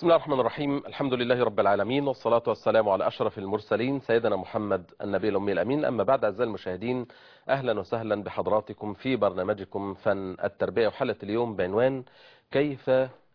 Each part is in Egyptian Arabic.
بسم الله الرحمن الرحيم الحمد لله رب العالمين والصلاة والسلام على أشرف المرسلين سيدنا محمد النبي الأمي الأمين أما بعد أعزائي المشاهدين أهلا وسهلا بحضراتكم في برنامجكم فن التربية وحلقة اليوم بعنوان كيف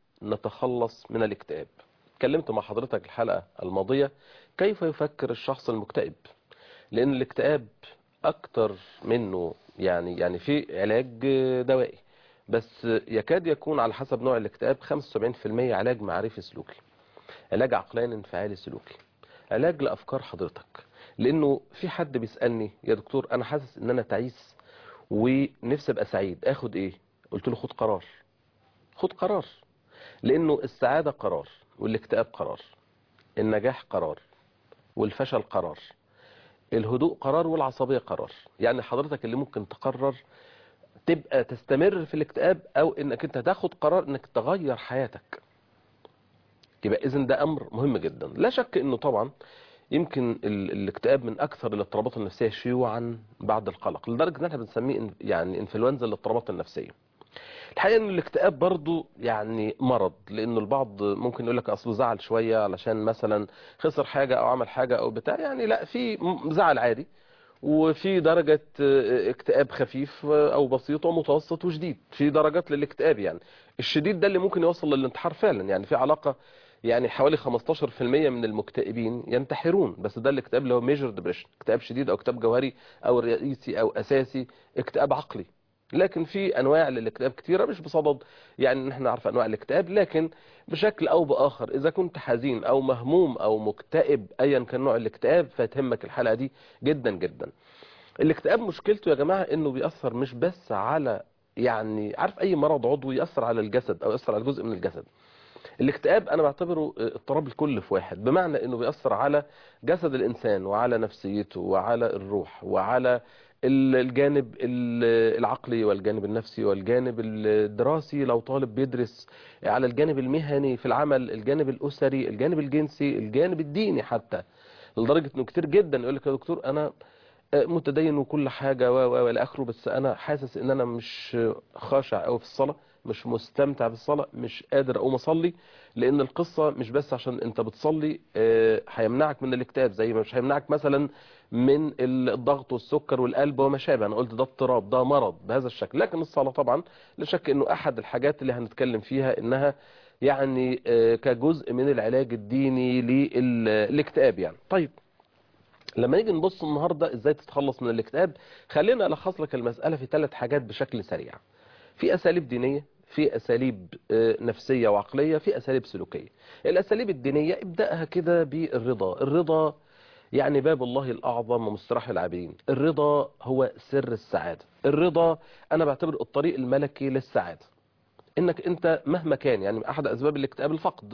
نتخلص من الاكتئاب اتكلمت مع حضرتك الحلقة الماضية كيف يفكر الشخص المكتئب لأن الاكتئاب أكتر منه يعني يعني في علاج دوائي بس يكاد يكون على حسب نوع الاكتئاب 75% علاج معرفي سلوكي علاج عقلاني انفعالي سلوكي علاج لأفكار حضرتك لأنه في حد بيسألني يا دكتور أنا حاسس إن أنا تعيس ونفسي أبقى سعيد أخد إيه قلت له خد قرار خد قرار لأنه السعادة قرار والاكتئاب قرار النجاح قرار والفشل قرار الهدوء قرار والعصبية قرار يعني حضرتك اللي ممكن تقرر تبقى تستمر في الاكتئاب او انك انت تاخد قرار انك تغير حياتك يبقى اذن ده امر مهم جدا لا شك انه طبعا يمكن ال الاكتئاب من اكثر الاضطرابات النفسيه شيوعا بعد القلق لدرجه ان احنا بنسميه يعني انفلونزا الاضطرابات النفسيه الحقيقه ان الاكتئاب برضو يعني مرض لانه البعض ممكن يقول لك اصله زعل شويه علشان مثلا خسر حاجه او عمل حاجه او بتاع يعني لا في زعل عادي وفي درجة اكتئاب خفيف او بسيط ومتوسط وشديد في درجات للاكتئاب يعني الشديد ده اللي ممكن يوصل للانتحار فعلا يعني في علاقة يعني حوالي 15% من المكتئبين ينتحرون بس ده الاكتئاب اللي هو ميجر ديبريشن اكتئاب شديد او اكتئاب جوهري او رئيسي او اساسي اكتئاب عقلي لكن في انواع للاكتئاب كتيره مش بصدد يعني ان احنا نعرف انواع الاكتئاب لكن بشكل او باخر اذا كنت حزين او مهموم او مكتئب ايا كان نوع الاكتئاب فتهمك الحلقه دي جدا جدا الاكتئاب مشكلته يا جماعه انه بيأثر مش بس على يعني عارف اي مرض عضوي يأثر على الجسد او يأثر على جزء من الجسد الاكتئاب انا بعتبره اضطراب الكل في واحد بمعنى انه بيأثر على جسد الانسان وعلى نفسيته وعلى الروح وعلى الجانب العقلي والجانب النفسي والجانب الدراسي لو طالب بيدرس على الجانب المهني في العمل الجانب الأسري الجانب الجنسي الجانب الديني حتى لدرجة انه كتير جدا يقول لك يا دكتور انا متدين وكل حاجة والى اخره بس انا حاسس ان انا مش خاشع قوي في الصلاة مش مستمتع بالصلاة مش قادر اقوم اصلي لان القصة مش بس عشان انت بتصلي هيمنعك من الاكتئاب زي ما مش هيمنعك مثلا من الضغط والسكر والقلب وما شابه انا قلت ده اضطراب ده مرض بهذا الشكل لكن الصلاة طبعا لا شك انه احد الحاجات اللي هنتكلم فيها انها يعني كجزء من العلاج الديني للاكتئاب يعني طيب لما نيجي نبص النهاردة ازاي تتخلص من الاكتئاب خلينا الخص لك المسألة في ثلاث حاجات بشكل سريع في اساليب دينية في اساليب نفسية وعقلية في اساليب سلوكية الاساليب الدينية ابدأها كده بالرضا الرضا يعني باب الله الأعظم ومستراح العابدين الرضا هو سر السعادة الرضا أنا بعتبر الطريق الملكي للسعادة إنك أنت مهما كان يعني أحد أسباب الاكتئاب الفقد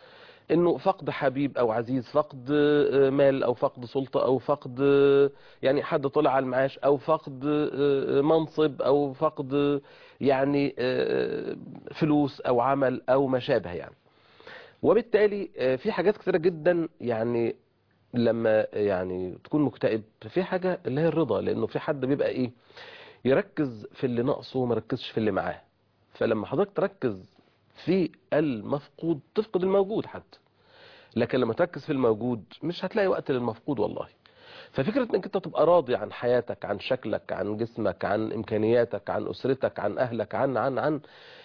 انه فقد حبيب او عزيز فقد مال او فقد سلطة او فقد يعني حد طلع على المعاش او فقد منصب او فقد يعني فلوس او عمل او ما شابه يعني وبالتالي في حاجات كثيرة جدا يعني لما يعني تكون مكتئب في حاجة اللي هي الرضا لانه في حد بيبقى ايه يركز في اللي ناقصه وما يركزش في اللي معاه فلما حضرتك تركز في المفقود تفقد الموجود حتى لكن لما تركز في الموجود مش هتلاقي وقت للمفقود والله ففكرة انك انت تبقى راضي عن حياتك عن شكلك عن جسمك عن امكانياتك عن اسرتك عن اهلك عن عن عن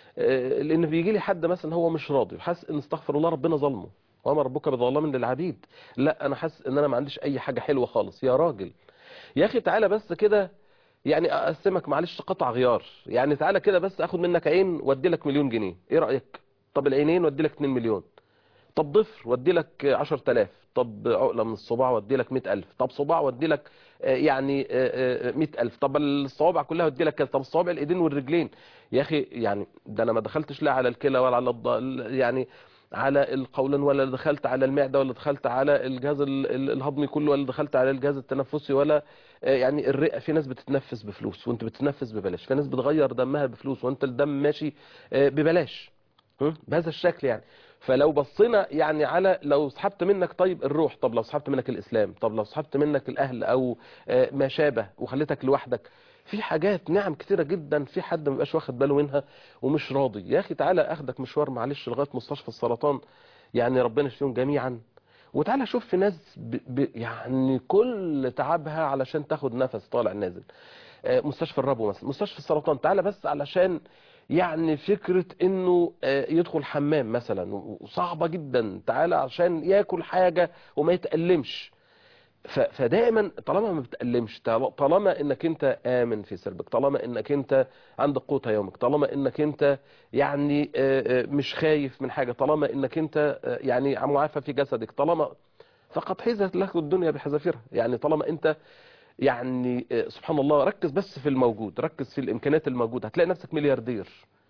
لان بيجي لي حد مثلا هو مش راضي وحاسس ان استغفر الله ربنا ظلمه وما ربك بظلام للعبيد لا انا حاسس ان انا ما عنديش اي حاجة حلوة خالص يا راجل يا اخي تعالى بس كده يعني اقسمك معلش قطع غيار يعني تعالى كده بس اخد منك عين وادي لك مليون جنيه ايه رأيك طب العينين وادي لك 2 مليون طب ضفر وادي لك 10000 طب عقلة من الصباع وادي لك 100000 طب صباع وادي لك يعني 100000 طب الصوابع كلها وادي لك كذا طب الصوابع الايدين والرجلين يا اخي يعني ده انا ما دخلتش لا على الكلى ولا على الض... يعني على القولون ولا دخلت على المعدة ولا دخلت على الجهاز الهضمي كله ولا دخلت على الجهاز التنفسي ولا يعني الرئة في ناس بتتنفس بفلوس وانت بتتنفس ببلاش في ناس بتغير دمها بفلوس وانت الدم ماشي ببلاش بهذا الشكل يعني فلو بصينا يعني على لو سحبت منك طيب الروح طب لو سحبت منك الإسلام طب لو سحبت منك الأهل أو ما شابه وخليتك لوحدك في حاجات نعم كتيرة جدا في حد ما بيبقاش واخد باله منها ومش راضي يا أخي تعالى أخدك مشوار معلش لغاية مستشفى السرطان يعني ربنا يشفيهم جميعا وتعالى شوف في ناس ب... ب... يعني كل تعبها علشان تاخد نفس طالع نازل آه، مستشفى الربو مثلا مستشفى السرطان تعالى بس علشان يعني فكرة انه آه، يدخل حمام مثلا وصعبة جدا تعالى عشان ياكل حاجة وما يتألمش ف- فدائما طالما ما بتألمش طال- طالما انك انت آمن في سربك طالما انك انت عندك قوت يومك طالما انك انت يعني آه، آه، مش خايف من حاجة طالما انك انت آه، يعني معافى في جسدك طالما فقد حيزت لك الدنيا بحذافيرها يعني طالما انت يعني آه، سبحان الله ركز بس في الموجود ركز في الامكانيات الموجودة هتلاقي نفسك ملياردير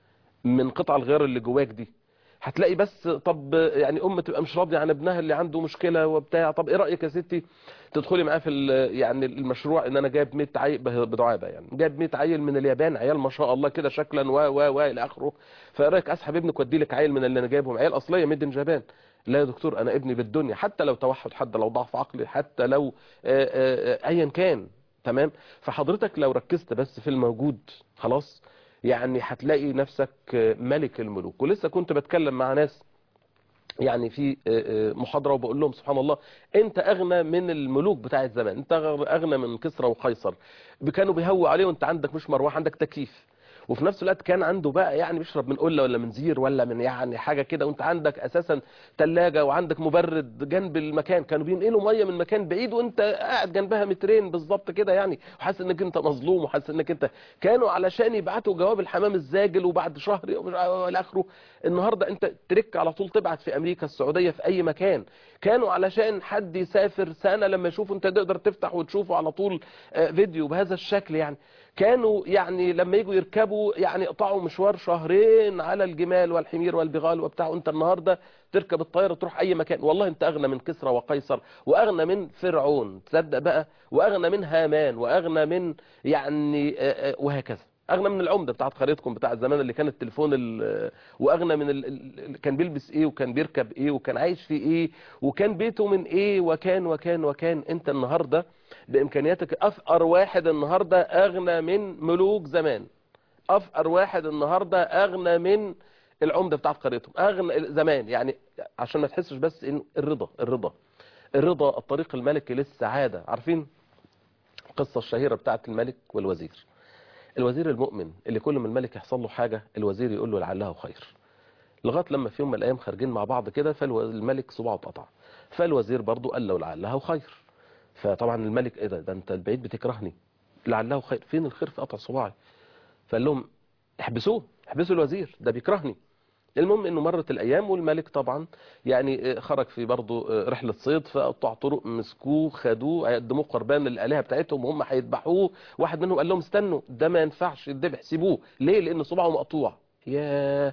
من قطع الغيار اللي جواك دي هتلاقي بس طب يعني ام تبقى مش راضيه عن ابنها اللي عنده مشكله وبتاع طب ايه رايك يا ستي تدخلي معاه في ال- يعني المشروع ان انا جايب 100 عيل بدعابه يعني جايب 100 عيل من اليابان عيال ما شاء الله كده شكلا و و و الى اخره فايه رايك اسحب ابنك وادي لك عيل من اللي انا جايبهم عيال اصليه ميد ان جابان لا يا دكتور انا ابني بالدنيا حتى لو توحد حتى لو ضعف عقلي حتى لو آه، آه، آه، ايا كان تمام فحضرتك لو ركزت بس في الموجود خلاص يعني هتلاقي نفسك ملك الملوك ولسه كنت بتكلم مع ناس يعني في محاضرة وبقول لهم سبحان الله انت اغنى من الملوك بتاع الزمان انت اغنى من كسرى وقيصر كانوا بيهووا عليه وانت عندك مش مروحه عندك تكييف وفي نفس الوقت كان عنده بقى يعني بيشرب من قله ولا من زير ولا من يعني حاجه كده وانت عندك اساسا ثلاجه وعندك مبرد جنب المكان كانوا بينقلوا ميه من مكان بعيد وانت قاعد جنبها مترين بالظبط كده يعني وحاسس انك انت مظلوم وحاسس انك انت كانوا علشان يبعتوا جواب الحمام الزاجل وبعد شهر الى اخره النهارده انت ترك على طول تبعت في امريكا السعوديه في اي مكان كانوا علشان حد يسافر سنه لما يشوفوا انت تقدر تفتح وتشوفه على طول آه، فيديو بهذا الشكل يعني كانوا يعني لما يجوا يركبوا يعني يقطعوا مشوار شهرين على الجمال والحمير والبغال وبتاع وانت النهارده تركب الطياره تروح اي مكان والله انت اغنى من كسرى وقيصر واغنى من فرعون تصدق بقى واغنى من هامان واغنى من يعني آه، آه، وهكذا اغنى من العمده بتاعت قريتكم بتاع زمان اللي كان التليفون ال- واغنى من ال- ال- كان بيلبس ايه وكان بيركب ايه وكان عايش في ايه وكان بيته من ايه وكان وكان وكان انت النهارده بامكانياتك افقر واحد النهارده اغنى من ملوك زمان افقر واحد النهارده اغنى من العمده بتاعت قريتهم اغنى زمان يعني عشان ما تحسش بس ان الرضا الرضا الرضا الطريق الملكي للسعاده عارفين القصه الشهيره بتاعت الملك والوزير الوزير المؤمن اللي كل ما الملك يحصل له حاجه الوزير يقول له لعله خير لغايه لما في يوم من الايام خارجين مع بعض كده فالملك صباعه اتقطع فالوزير برضه قال له لعله خير فطبعا الملك ايه ده ده انت البعيد بتكرهني لعله خير فين الخير في قطع صباعي فقال لهم احبسوه احبسوا الوزير ده بيكرهني المهم انه مرت الايام والملك طبعا يعني خرج في برضه رحله صيد فقطع طرق مسكوه خدوه هيقدموه قربان للالهه بتاعتهم وهم هيذبحوه واحد منهم قال لهم استنوا ده ما ينفعش يذبح سيبوه ليه لان صباعه مقطوع ياه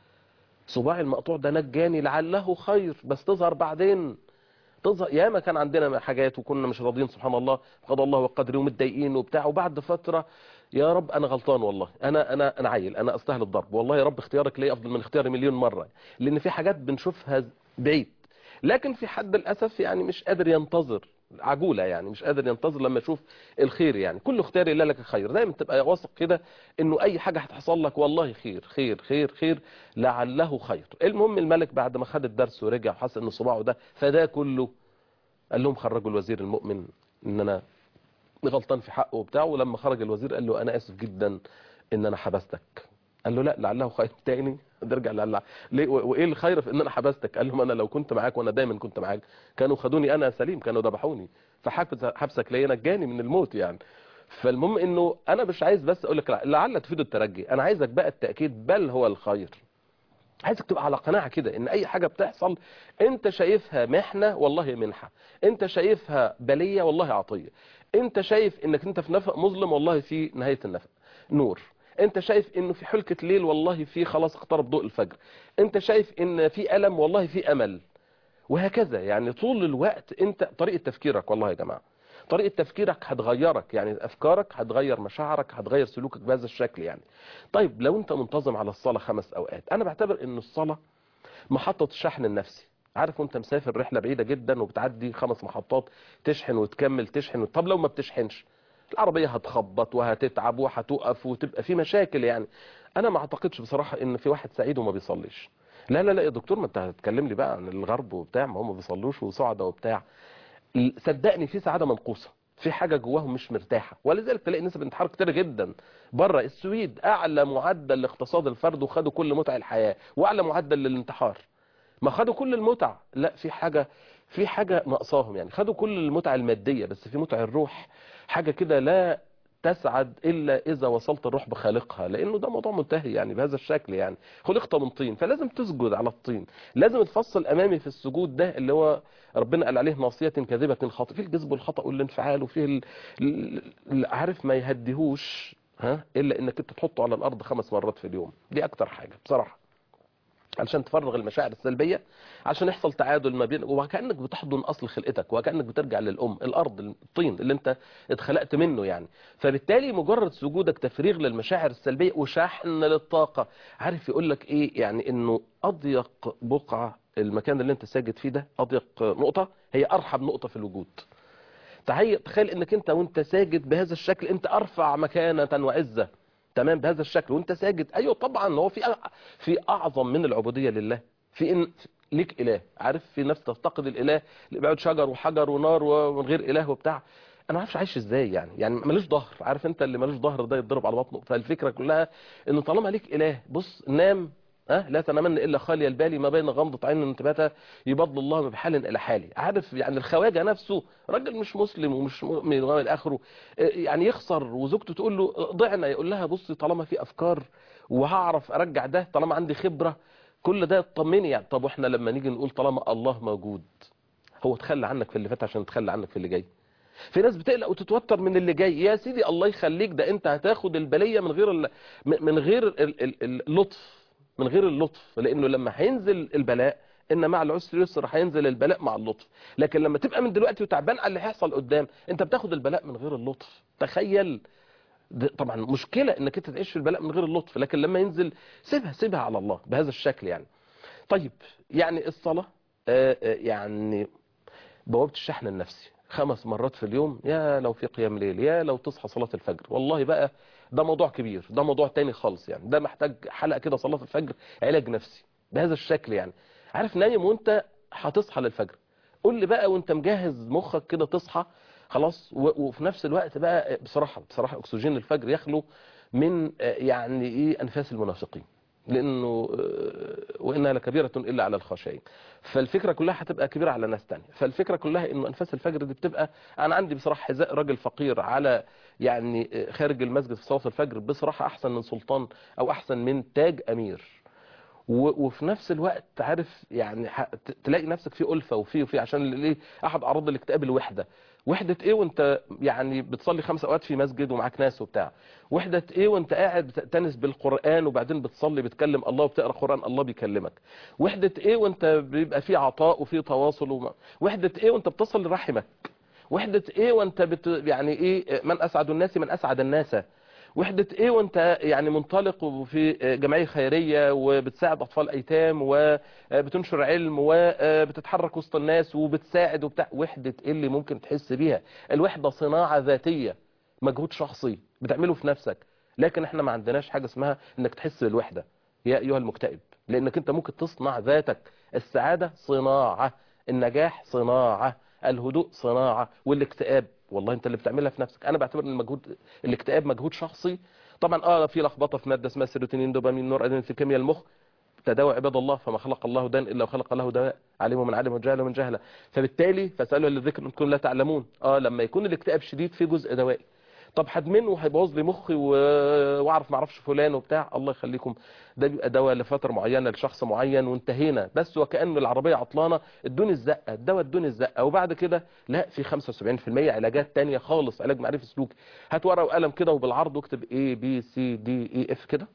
صباعي المقطوع ده نجاني لعله خير بس تظهر بعدين تظهر ياما كان عندنا حاجات وكنا مش راضيين سبحان الله قضى الله وقدره ومتضايقين وبتاع وبعد فتره يا رب انا غلطان والله انا انا انا عيل انا استاهل الضرب والله يا رب اختيارك ليه افضل من اختياري مليون مره لان في حاجات بنشوفها بعيد لكن في حد للاسف يعني مش قادر ينتظر عجوله يعني مش قادر ينتظر لما يشوف الخير يعني كل اختيار الا لك خير دايما تبقى واثق كده انه اي حاجه هتحصل لك والله خير خير خير خير لعله خير المهم الملك بعد ما خد الدرس ورجع وحس ان صباعه ده فده كله قال لهم خرجوا الوزير المؤمن ان انا غلطان في حقه وبتاع ولما خرج الوزير قال له انا اسف جدا ان انا حبستك قال له لا لعله خير تاني نرجع لعله ليه وايه الخير في ان انا حبستك قال لهم انا لو كنت معاك وانا دايما كنت معاك كانوا خدوني انا سليم كانوا ذبحوني فحبسك ليه نجاني من الموت يعني فالمهم انه انا مش عايز بس اقول لك لعل تفيد الترجي انا عايزك بقى التاكيد بل هو الخير عايزك تبقى على قناعة كده ان اي حاجة بتحصل انت شايفها محنة والله منحة انت شايفها بلية والله عطية انت شايف انك انت في نفق مظلم والله في نهاية النفق نور انت شايف انه في حلكة ليل والله في خلاص اقترب ضوء الفجر انت شايف ان في ألم والله في أمل وهكذا يعني طول الوقت انت طريقة تفكيرك والله يا جماعة طريقة تفكيرك هتغيرك يعني أفكارك هتغير مشاعرك هتغير سلوكك بهذا الشكل يعني طيب لو أنت منتظم على الصلاة خمس أوقات أنا بعتبر أن الصلاة محطة الشحن النفسي عارف وانت مسافر رحلة بعيدة جدا وبتعدي خمس محطات تشحن وتكمل تشحن طب لو ما بتشحنش العربية هتخبط وهتتعب وهتقف وتبقى في مشاكل يعني انا ما اعتقدش بصراحة ان في واحد سعيد وما بيصليش لا لا لا يا دكتور ما انت هتكلم لي بقى عن الغرب وبتاع ما هم ما بيصلوش وسعداء وبتاع صدقني في سعاده منقوصه في حاجه جواهم مش مرتاحه ولذلك تلاقي نسب انتحار كتير جدا بره السويد اعلى معدل لاقتصاد الفرد وخدوا كل متع الحياه واعلى معدل للانتحار ما خدوا كل المتع لا في حاجه في حاجه ناقصاهم يعني خدوا كل المتع الماديه بس في متع الروح حاجه كده لا تسعد الا اذا وصلت الروح بخالقها لانه ده موضوع منتهي يعني بهذا الشكل يعني خلقت من طين فلازم تسجد على الطين لازم تفصل امامي في السجود ده اللي هو ربنا قال عليه ناصيه كاذبه خاطئ في الجذب والخطا والانفعال وفيه ال... ال... عارف ما يهديهوش ها الا انك انت تحطه على الارض خمس مرات في اليوم دي اكتر حاجه بصراحه علشان تفرغ المشاعر السلبيه عشان يحصل تعادل ما بين وكانك بتحضن اصل خلقتك وكانك بترجع للام الارض الطين اللي انت اتخلقت منه يعني فبالتالي مجرد سجودك تفريغ للمشاعر السلبيه وشحن للطاقه عارف يقول لك ايه يعني انه اضيق بقعه المكان اللي انت ساجد فيه ده اضيق نقطه هي ارحب نقطه في الوجود تخيل انك انت وانت ساجد بهذا الشكل انت ارفع مكانه وعزه تمام بهذا الشكل وانت ساجد ايوه طبعا هو في في اعظم من العبوديه لله في ان ليك اله عارف في ناس تفتقد الاله اللي بيقعد شجر وحجر ونار ومن غير اله وبتاع انا ما اعرفش عايش ازاي يعني يعني ملوش ظهر عارف انت اللي ملوش ظهر ده يتضرب على بطنه فالفكره كلها ان طالما ليك اله بص نام أه؟ لا تنامن الا خالي البال ما بين غمضة عين وانتباهها يبضل الله بحال الى حالي عارف يعني الخواجه نفسه راجل مش مسلم ومش مؤمن والى اخره يعني يخسر وزوجته تقول له ضعنا يقول لها بصي طالما في افكار وهعرف ارجع ده طالما عندي خبره كل ده يطمني يعني طب واحنا لما نيجي نقول طالما الله موجود هو تخلى عنك في اللي فات عشان تخلى عنك في اللي جاي في ناس بتقلق وتتوتر من اللي جاي يا سيدي الله يخليك ده انت هتاخد البليه من غير من غير اللطف من غير اللطف لانه لما هينزل البلاء ان مع العسر يسر هينزل البلاء مع اللطف لكن لما تبقى من دلوقتي وتعبان على اللي هيحصل قدام انت بتاخد البلاء من غير اللطف تخيل طبعا مشكلة انك انت تعيش في البلاء من غير اللطف لكن لما ينزل سيبها سيبها على الله بهذا الشكل يعني طيب يعني الصلاة يعني بوابة الشحن النفسي خمس مرات في اليوم يا لو في قيام ليل يا لو تصحى صلاة الفجر والله بقى ده موضوع كبير ده موضوع تاني خالص يعني ده محتاج حلقة كده صلاة الفجر علاج نفسي بهذا الشكل يعني عارف نايم وانت هتصحى للفجر قول لي بقى وانت مجهز مخك كده تصحى خلاص وفي نفس الوقت بقى بصراحة بصراحة اكسجين الفجر يخلو من يعني ايه انفاس المنافقين لانه وانها لكبيره الا على الخاشعين فالفكره كلها هتبقى كبيره على ناس تانية فالفكره كلها انه انفاس الفجر دي بتبقى انا عندي بصراحه حذاء راجل فقير على يعني خارج المسجد في صلاه الفجر بصراحه احسن من سلطان او احسن من تاج امير وفي نفس الوقت عارف يعني تلاقي نفسك في ألفة وفي وفي عشان ليه احد اعراض الاكتئاب الوحده وحدة ايه وانت يعني بتصلي خمس اوقات في مسجد ومعاك ناس وبتاع وحدة ايه وانت قاعد بتأتنس بالقرآن وبعدين بتصلي بتكلم الله وبتقرأ قرآن الله بيكلمك وحدة ايه وانت بيبقى في عطاء وفي تواصل وما. وحدة ايه وانت بتصل رحمك وحدة ايه وانت بت يعني ايه من اسعد الناس من اسعد الناس وحدة ايه وانت يعني منطلق في جمعية خيرية وبتساعد اطفال ايتام وبتنشر علم وبتتحرك وسط الناس وبتساعد وبتاع وحدة ايه اللي ممكن تحس بيها الوحدة صناعة ذاتية مجهود شخصي بتعمله في نفسك لكن احنا ما عندناش حاجة اسمها انك تحس بالوحدة يا ايها المكتئب لانك انت ممكن تصنع ذاتك السعادة صناعة النجاح صناعة الهدوء صناعة والاكتئاب والله انت اللي بتعملها في نفسك انا بعتبر ان المجهود الاكتئاب مجهود شخصي طبعا اه في لخبطه في ماده اسمها سيروتونين دوبامين نور ادرينالين في كيمياء المخ تداوى عباد الله فما خلق الله دان الا وخلق له دواء علم من علم وجهل من جهله فبالتالي فاسالوا للذكر ان كنتم لا تعلمون اه لما يكون الاكتئاب شديد في جزء دوائي طب هدمنه وهيبوظ لي مخي و... واعرف ما اعرفش فلان وبتاع الله يخليكم ده بيبقى دواء لفتره معينه لشخص معين وانتهينا بس وكأن العربيه عطلانه ادوني الزقه الدواء ادوني الزقه وبعد كده لا في 75% علاجات تانية خالص علاج معرفي سلوكي هات ورقه وقلم كده وبالعرض واكتب A B C D E F كده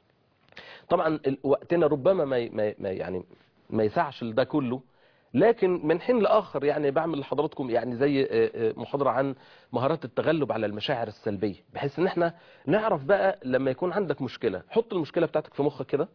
طبعا وقتنا ربما ما ما يعني ما يسعش ده كله لكن من حين لآخر يعني بعمل لحضراتكم يعني زي محاضرة عن مهارات التغلب على المشاعر السلبية بحيث ان احنا نعرف بقى لما يكون عندك مشكلة حط المشكلة بتاعتك في مخك كده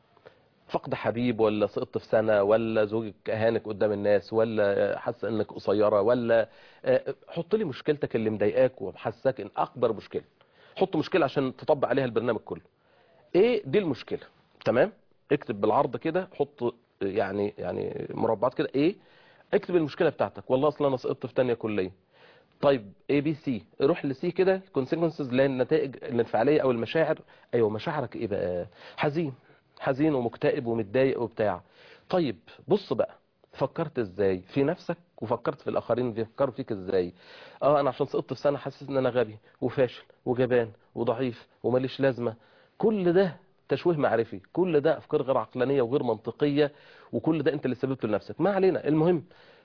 فقد حبيب ولا سقطت في سنة ولا زوجك اهانك قدام الناس ولا حاسه انك قصيرة ولا حط لي مشكلتك اللي مضايقاك ومحسسك ان اكبر مشكلة حط مشكلة عشان تطبق عليها البرنامج كله ايه دي المشكلة تمام اكتب بالعرض كده حط يعني يعني مربعات كده ايه اكتب المشكله بتاعتك والله اصلا انا سقطت في ثانيه كليه طيب اي بي سي روح لسي كده الكونسيكونسز للنتائج الانفعاليه او المشاعر ايوه مشاعرك ايه بقى حزين حزين ومكتئب ومتضايق وبتاع طيب بص بقى فكرت ازاي في نفسك وفكرت في الاخرين بيفكروا فيك ازاي اه انا عشان سقطت في سنه حاسس ان انا غبي وفاشل وجبان وضعيف وماليش لازمه كل ده تشويه معرفي كل ده افكار غير عقلانيه وغير منطقيه وكل ده انت اللي سببته لنفسك ما علينا المهم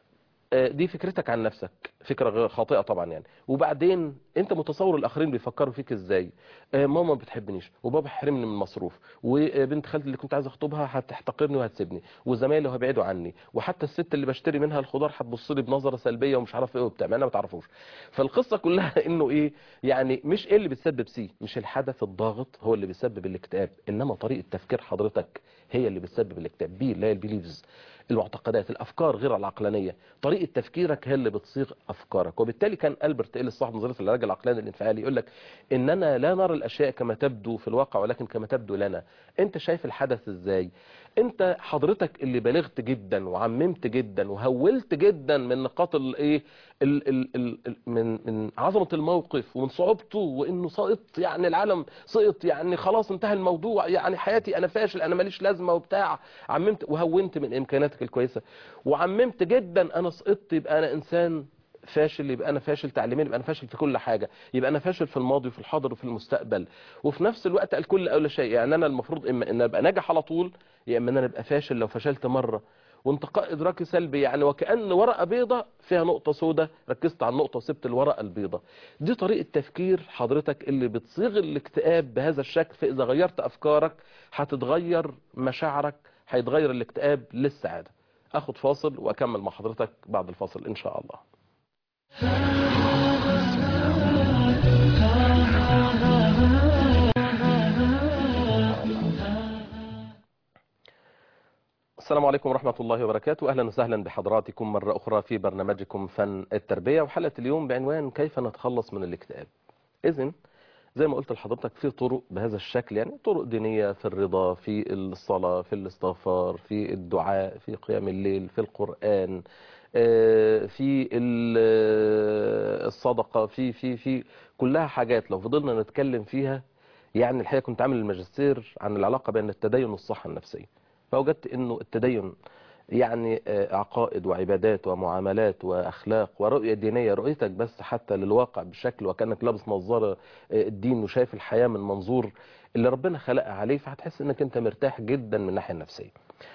آه، دي فكرتك عن نفسك فكرة غير خاطئة طبعا يعني وبعدين انت متصور الاخرين بيفكروا فيك ازاي آه، ماما ما بتحبنيش وبابا حرمني من المصروف وبنت خالتي اللي كنت عايز اخطبها هتحتقرني وهتسيبني وزمايلي هيبعدوا عني وحتى الست اللي بشتري منها الخضار هتبص لي بنظره سلبيه ومش عارف ايه وبتاع مع انها ما تعرفوش فالقصه كلها انه ايه يعني مش ايه اللي بتسبب سي مش الحدث الضاغط هو اللي بيسبب الاكتئاب انما طريقه تفكير حضرتك هي اللي بتسبب الاكتئاب بي اللي هي البيليفز المعتقدات الافكار غير العقلانيه طريقه تفكيرك هي اللي بتصيغ افكارك وبالتالي كان البرت ايلس صاحب نظريه العلاج العقلاني الانفعالي يقول لك اننا لا نرى الاشياء كما تبدو في الواقع ولكن كما تبدو لنا انت شايف الحدث ازاي انت حضرتك اللي بلغت جدا وعممت جدا وهولت جدا من نقاط الايه ال- ال- ال- ال- من من عظمه الموقف ومن صعوبته وانه سقط يعني العالم سقط يعني خلاص انتهى الموضوع يعني حياتي انا فاشل انا ماليش لازمه وبتاع عممت وهونت من امكانياتك الكويسه وعممت جدا انا سقطت يبقى انا انسان فاشل يبقى انا فاشل تعليميا يبقى انا فاشل في كل حاجه يبقى انا فاشل في الماضي وفي الحاضر وفي المستقبل وفي نفس الوقت الكل اولى شيء يعني انا المفروض اما ان ابقى ناجح على طول يا اما ان انا ابقى فاشل لو فشلت مره وانتقاء ادراكي سلبي يعني وكأن ورقة بيضة فيها نقطة سوداء ركزت على النقطة وسبت الورقة البيضة دي طريقة تفكير حضرتك اللي بتصيغ الاكتئاب بهذا الشكل فإذا غيرت أفكارك هتتغير مشاعرك هيتغير الاكتئاب للسعادة أخد فاصل وأكمل مع حضرتك بعد الفاصل إن شاء الله السلام عليكم ورحمة الله وبركاته أهلا وسهلا بحضراتكم مرة أخرى في برنامجكم فن التربية وحلقة اليوم بعنوان كيف نتخلص من الاكتئاب إذن زي ما قلت لحضرتك في طرق بهذا الشكل يعني طرق دينية في الرضا في الصلاة في الاستغفار في الدعاء في قيام الليل في القرآن آه، في ال- آه، الصدقة في في في كلها حاجات لو فضلنا نتكلم فيها يعني الحقيقة كنت عامل الماجستير عن العلاقة بين التدين والصحة النفسية فوجدت انه التدين يعني آه، عقائد وعبادات ومعاملات واخلاق ورؤيه دينيه رؤيتك بس حتى للواقع بشكل وكانك لابس نظاره آه، الدين وشايف الحياه من منظور اللي ربنا خلقها عليه فهتحس انك انت مرتاح جدا من الناحيه النفسيه.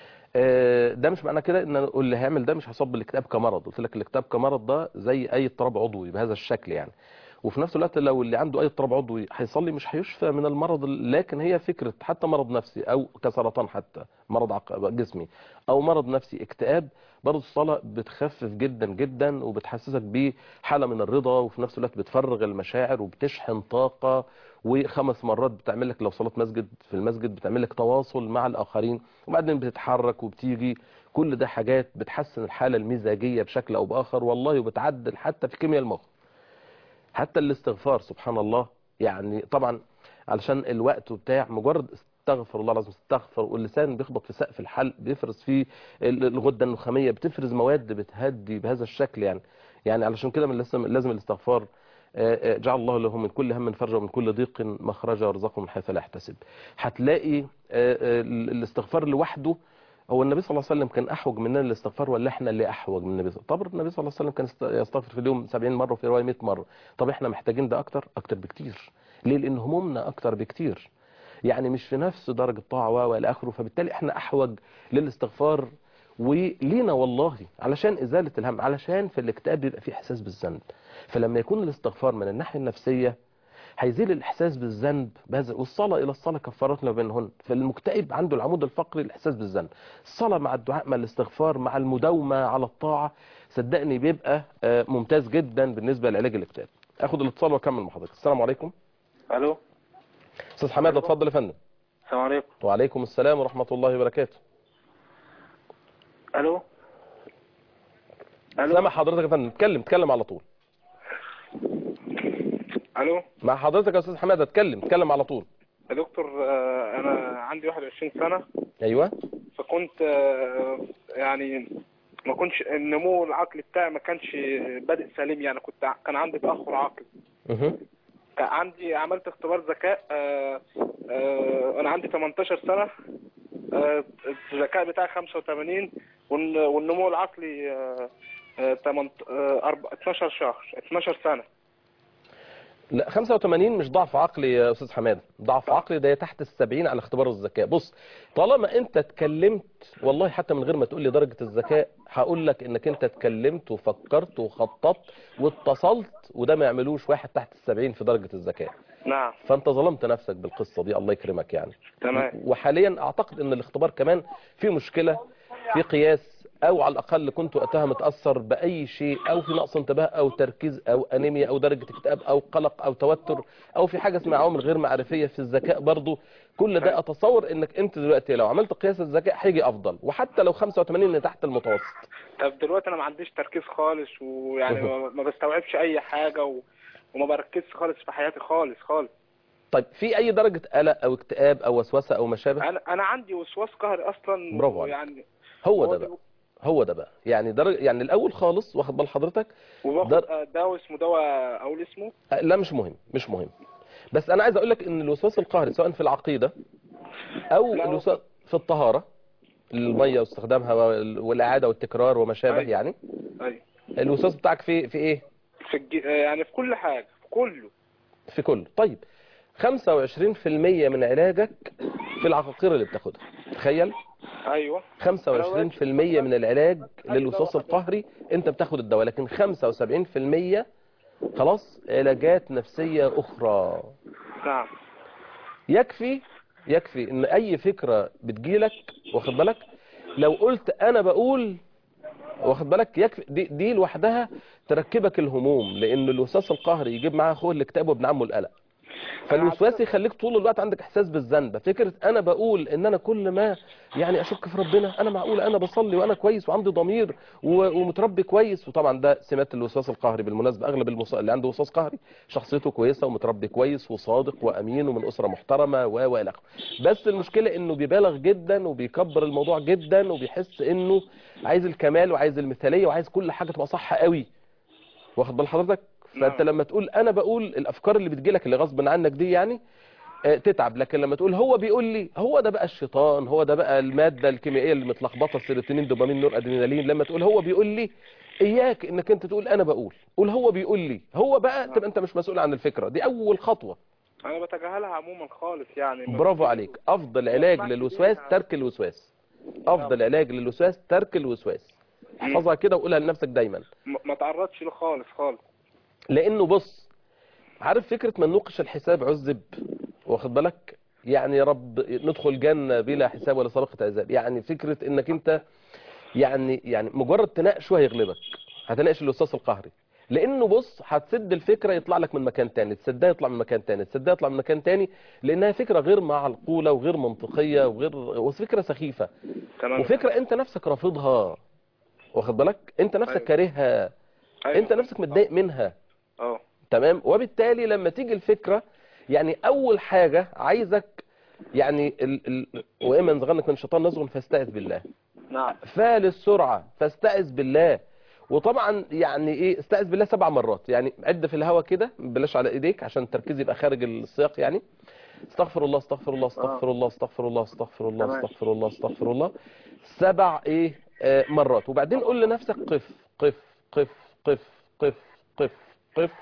آه، ده مش معنى كده ان أنا اللي هيعمل ده مش هيصاب بالاكتئاب كمرض قلت لك الاكتئاب كمرض ده زي اي اضطراب عضوي بهذا الشكل يعني وفي نفس الوقت لو اللي عنده اي اضطراب عضوي هيصلي مش هيشفى من المرض لكن هي فكره حتى مرض نفسي او كسرطان حتى مرض عق- جسمي او مرض نفسي اكتئاب برضه الصلاه بتخفف جدا جدا وبتحسسك بحاله من الرضا وفي نفس الوقت بتفرغ المشاعر وبتشحن طاقه وخمس مرات بتعمل لك لو صلاه مسجد في المسجد بتعمل لك تواصل مع الاخرين وبعدين بتتحرك وبتيجي كل ده حاجات بتحسن الحاله المزاجيه بشكل او باخر والله وبتعدل حتى في كيمياء المخ حتى الاستغفار سبحان الله يعني طبعا علشان الوقت وبتاع مجرد استغفر الله العظيم استغفر واللسان بيخبط في سقف الحلق بيفرز فيه ال- الغده النخاميه بتفرز مواد بتهدي بهذا الشكل يعني يعني علشان كده من لازم لازم الاستغفار آه، آه، جعل الله له من كل هم فرجا ومن كل ضيق مخرجا وارزقه من حيث لا يحتسب هتلاقي آه، آه، ال- الاستغفار لوحده هو النبي صلى الله عليه وسلم كان احوج مننا للاستغفار ولا احنا اللي احوج من النبي طب النبي صلى الله عليه وسلم كان است- يستغفر في اليوم 70 مره وفي روايه 100 مره طب احنا محتاجين ده اكتر اكتر بكتير ليه لان همومنا اكتر بكتير يعني مش في نفس درجه طاعه و والى اخره فبالتالي احنا احوج للاستغفار ولينا والله علشان ازاله الهم علشان في الاكتئاب بيبقى في احساس بالذنب فلما يكون الاستغفار من الناحيه النفسيه هيزيل الاحساس بالذنب بهذا والصلاه الى الصلاه كفارات ما بينهن فالمكتئب عنده العمود الفقري الاحساس بالذنب الصلاه مع الدعاء مع الاستغفار مع المداومه على الطاعه صدقني بيبقى آه، ممتاز جدا بالنسبه لعلاج الاكتئاب اخد الاتصال واكمل مع حضرتك السلام عليكم الو استاذ حماده اتفضل يا فندم السلام عليكم وعليكم السلام ورحمه الله وبركاته الو الو سامع حضرتك يا فندم اتكلم اتكلم على طول الو مع حضرتك يا استاذ حماده اتكلم اتكلم على طول يا دكتور آه، انا عندي 21 سنه ايوه فكنت آه، يعني ما كنتش النمو العقلي بتاعي ما كانش بادئ سليم يعني كنت ع- كان عندي تاخر عقلي مه. كان عندي عملت اختبار ذكاء آه، آه، انا عندي 18 سنه آه، الذكاء بتاعي 85 والن- والنمو العقلي آه، آه، 8 آه، أرب- 12 شهر 12 سنه لا 85 مش ضعف عقلي يا استاذ حماد ضعف عقلي ده تحت السبعين على اختبار الذكاء بص طالما انت اتكلمت والله حتى من غير ما تقول لي درجة الذكاء هقول لك انك انت اتكلمت وفكرت وخططت واتصلت وده ما يعملوش واحد تحت السبعين في درجة الذكاء نعم فانت ظلمت نفسك بالقصة دي الله يكرمك يعني تمام وحاليا اعتقد ان الاختبار كمان فيه مشكلة في قياس او على الاقل كنت وقتها متاثر باي شيء او في نقص انتباه او تركيز او انيميا او درجه اكتئاب او قلق او توتر او في حاجه اسمها عوامل غير معرفيه في الذكاء برضو كل ده اتصور انك انت دلوقتي لو عملت قياس الذكاء هيجي افضل وحتى لو 85 اللي تحت المتوسط طب دلوقتي انا ما عنديش تركيز خالص ويعني ما ما بستوعبش اي حاجه و... وما بركزش خالص في حياتي خالص خالص طيب في اي درجه قلق او اكتئاب او وسوسه او ما شابه انا انا عندي وسواس قهري اصلا برافو عليك. يعني هو ده بقى هو ده بقى يعني درجه يعني الاول خالص واخد بال حضرتك وباخد در- آه، دواء اسمه دواء اقول اسمه لا مش مهم مش مهم بس انا عايز اقول لك ان الوسواس القهري سواء في العقيده او لا، هو الوسواس في الطهاره الميه واستخدامها وال- والاعاده والتكرار وما شابه أيوة. يعني ايوه الوسواس بتاعك في في ايه في الج... آه، يعني في كل حاجه في كله في كله طيب 25% من علاجك في العقاقير اللي بتاخدها تخيل ايوه 25% من العلاج للوسواس القهري انت بتاخد الدواء لكن 75% خلاص علاجات نفسيه اخرى نعم يكفي يكفي ان اي فكرة بتجيلك واخد بالك لو قلت انا بقول واخد بالك يكفي دي, دي لوحدها تركبك الهموم لان الوسواس القهري يجيب معاه اخوه الاكتئاب وابن عمه القلق فالوسواس يخليك طول الوقت عندك احساس بالذنب فكره انا بقول ان انا كل ما يعني اشك في ربنا انا معقول انا بصلي وانا كويس وعندي ضمير و- ومتربي كويس وطبعا ده سمات الوسواس القهري بالمناسبه اغلب المص... اللي عنده وسواس قهري شخصيته كويسه ومتربي كويس وصادق وامين ومن اسره محترمه و و الى اخره بس المشكله انه بيبالغ جدا وبيكبر الموضوع جدا وبيحس انه عايز الكمال وعايز المثاليه وعايز كل حاجه تبقى صح قوي واخد بال حضرتك فانت نعم. لما تقول انا بقول الافكار اللي بتجيلك اللي غصب عنك دي يعني آه، تتعب لكن لما تقول هو بيقول لي هو ده بقى الشيطان هو ده بقى الماده الكيميائيه اللي متلخبطه سيروتونين دوبامين نور ادرينالين لما تقول هو بيقول لي اياك انك انت تقول انا بقول قول هو بيقول لي هو بقى تبقى انت مش مسؤول عن الفكره دي اول خطوه انا بتجاهلها عموما خالص يعني ما- برافو عليك افضل علاج للوسواس ترك الوسواس افضل علاج للوسواس ترك الوسواس احفظها كده وقولها لنفسك دايما ما ما تعرضش له خالص خالص لانه بص عارف فكرة من نوقش الحساب عذب واخد بالك يعني يا رب ندخل جنة بلا حساب ولا سابقة عذاب يعني فكرة انك انت يعني يعني مجرد تناقشه هيغلبك هتناقش الوسواس القهري لانه بص هتسد الفكرة يطلع لك من مكان تاني تسدها يطلع من مكان تاني تسدها يطلع من مكان تاني لانها فكرة غير معقولة وغير منطقية وغير وفكرة سخيفة تمام وفكرة انت نفسك رافضها واخد بالك انت نفسك أيوة. كارهها أيوة. انت نفسك متضايق منها اه تمام وبالتالي لما تيجي الفكرة يعني اول حاجة عايزك يعني ال ال واما انزغنك من الشيطان نزغ فاستعذ بالله نعم فللسرعة فاستعذ بالله وطبعا يعني ايه استعذ بالله سبع مرات يعني عد في الهوا كده بلاش على ايديك عشان التركيز يبقى خارج السياق يعني استغفر الله استغفر الله استغفر الله استغفر الله استغفر الله تمام. استغفر الله استغفر الله سبع ايه آه مرات وبعدين قول لنفسك قف قف قف قف قف قف قف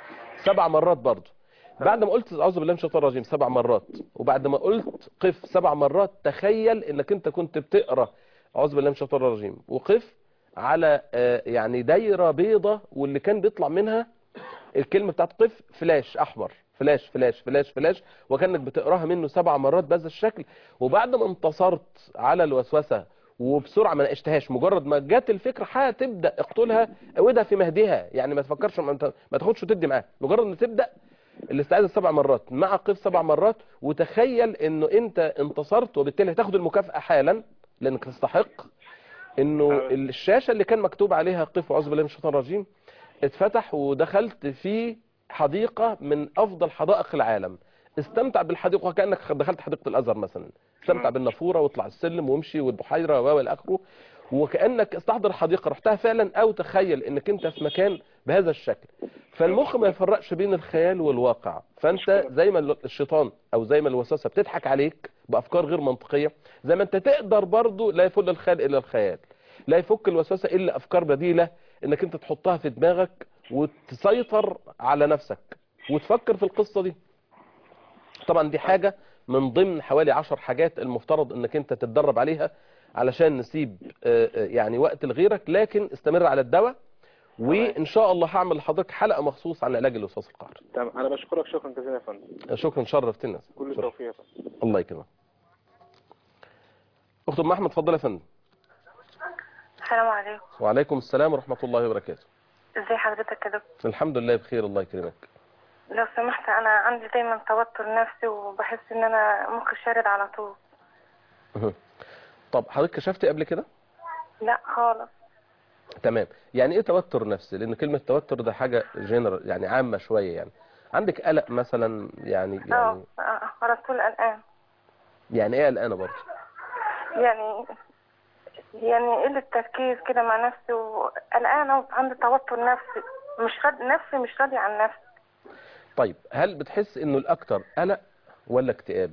سبع مرات برضه بعد ما قلت اعوذ بالله من الشيطان الرجيم سبع مرات وبعد ما قلت قف سبع مرات تخيل انك انت كنت بتقرا اعوذ بالله من الشيطان الرجيم وقف على آه، يعني دايره بيضه واللي كان بيطلع منها الكلمه بتاعت قف فلاش احمر فلاش فلاش فلاش فلاش وكانك بتقراها منه سبع مرات بهذا الشكل وبعد ما انتصرت على الوسوسه وبسرعه ما ناقشتهاش مجرد ما جت الفكره هتبدا اقتلها اودها في مهدها يعني ما تفكرش ما, انت- ما تاخدش وتدي معاها مجرد ما تبدا الاستعاذه سبع مرات مع قف سبع مرات وتخيل انه انت انتصرت وبالتالي هتاخد المكافاه حالا لانك تستحق انه أيوة. الشاشه اللي كان مكتوب عليها قف واعوذ بالله من الشيطان الرجيم اتفتح ودخلت في حديقه من افضل حدائق العالم استمتع بالحديقه وكانك دخلت حديقه الازهر مثلا استمتع تمام. بالنافوره واطلع السلم وامشي والبحيره و الى اخره وكانك استحضر حديقه رحتها فعلا او تخيل انك انت في مكان بهذا الشكل فالمخ ما يفرقش بين الخيال والواقع فانت زي ما الشيطان او زي ما الوسوسه بتضحك عليك بافكار غير منطقيه زي ما انت تقدر برضو لا يفل الخيال الا الخيال لا يفك الوسوسه الا افكار بديله انك انت تحطها في دماغك وتسيطر على نفسك وتفكر في القصه دي طبعا دي حاجه من ضمن حوالي عشر حاجات المفترض انك انت تتدرب عليها علشان نسيب آه، آه، يعني وقت لغيرك لكن استمر على الدواء وان شاء الله هعمل لحضرتك حلقه مخصوص عن علاج الوسواس القهري تمام انا بشكرك شكرا جزيلا يا فندم شكرا شرفتنا كل شكراً. التوفيق يا فندم الله يكرمك اخت ام احمد اتفضل يا فندم السلام عليكم وعليكم السلام ورحمه الله وبركاته ازي حضرتك يا دكتور الحمد لله بخير الله يكرمك لو سمحت انا عندي دايما توتر نفسي وبحس ان انا مخي شارد على طول طب حضرتك كشفتي قبل كده لا خالص تمام يعني ايه توتر نفسي لان كلمه توتر ده حاجه جنرال يعني عامه شويه يعني عندك قلق مثلا يعني اه يعني آه، على طول قلقان يعني ايه قلقانه برضه يعني يعني قلة تركيز كده مع نفسي وقلقانة وعندي توتر نفسي مش راضي نفسي مش راضي عن نفسي طيب هل بتحس انه الاكتر قلق ولا اكتئاب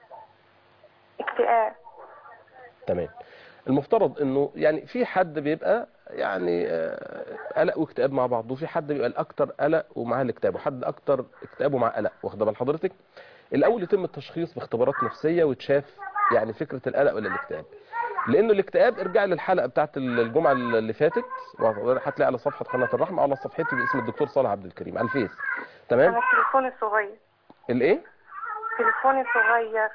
اكتئاب تمام المفترض انه يعني في حد بيبقى يعني آه، قلق واكتئاب مع بعض وفي حد بيبقى الاكتر قلق ومعاه الاكتئاب وحد اكتر اكتئاب ومعاه قلق واخده بال حضرتك الاول يتم التشخيص باختبارات نفسيه وتشاف يعني فكره القلق ولا الاكتئاب لانه الاكتئاب ارجع للحلقه بتاعت الجمعه اللي فاتت هتلاقي على صفحه قناه الرحمه على صفحتي باسم الدكتور صالح عبد الكريم على الفيس تمام انا تليفوني صغير الايه تليفوني صغير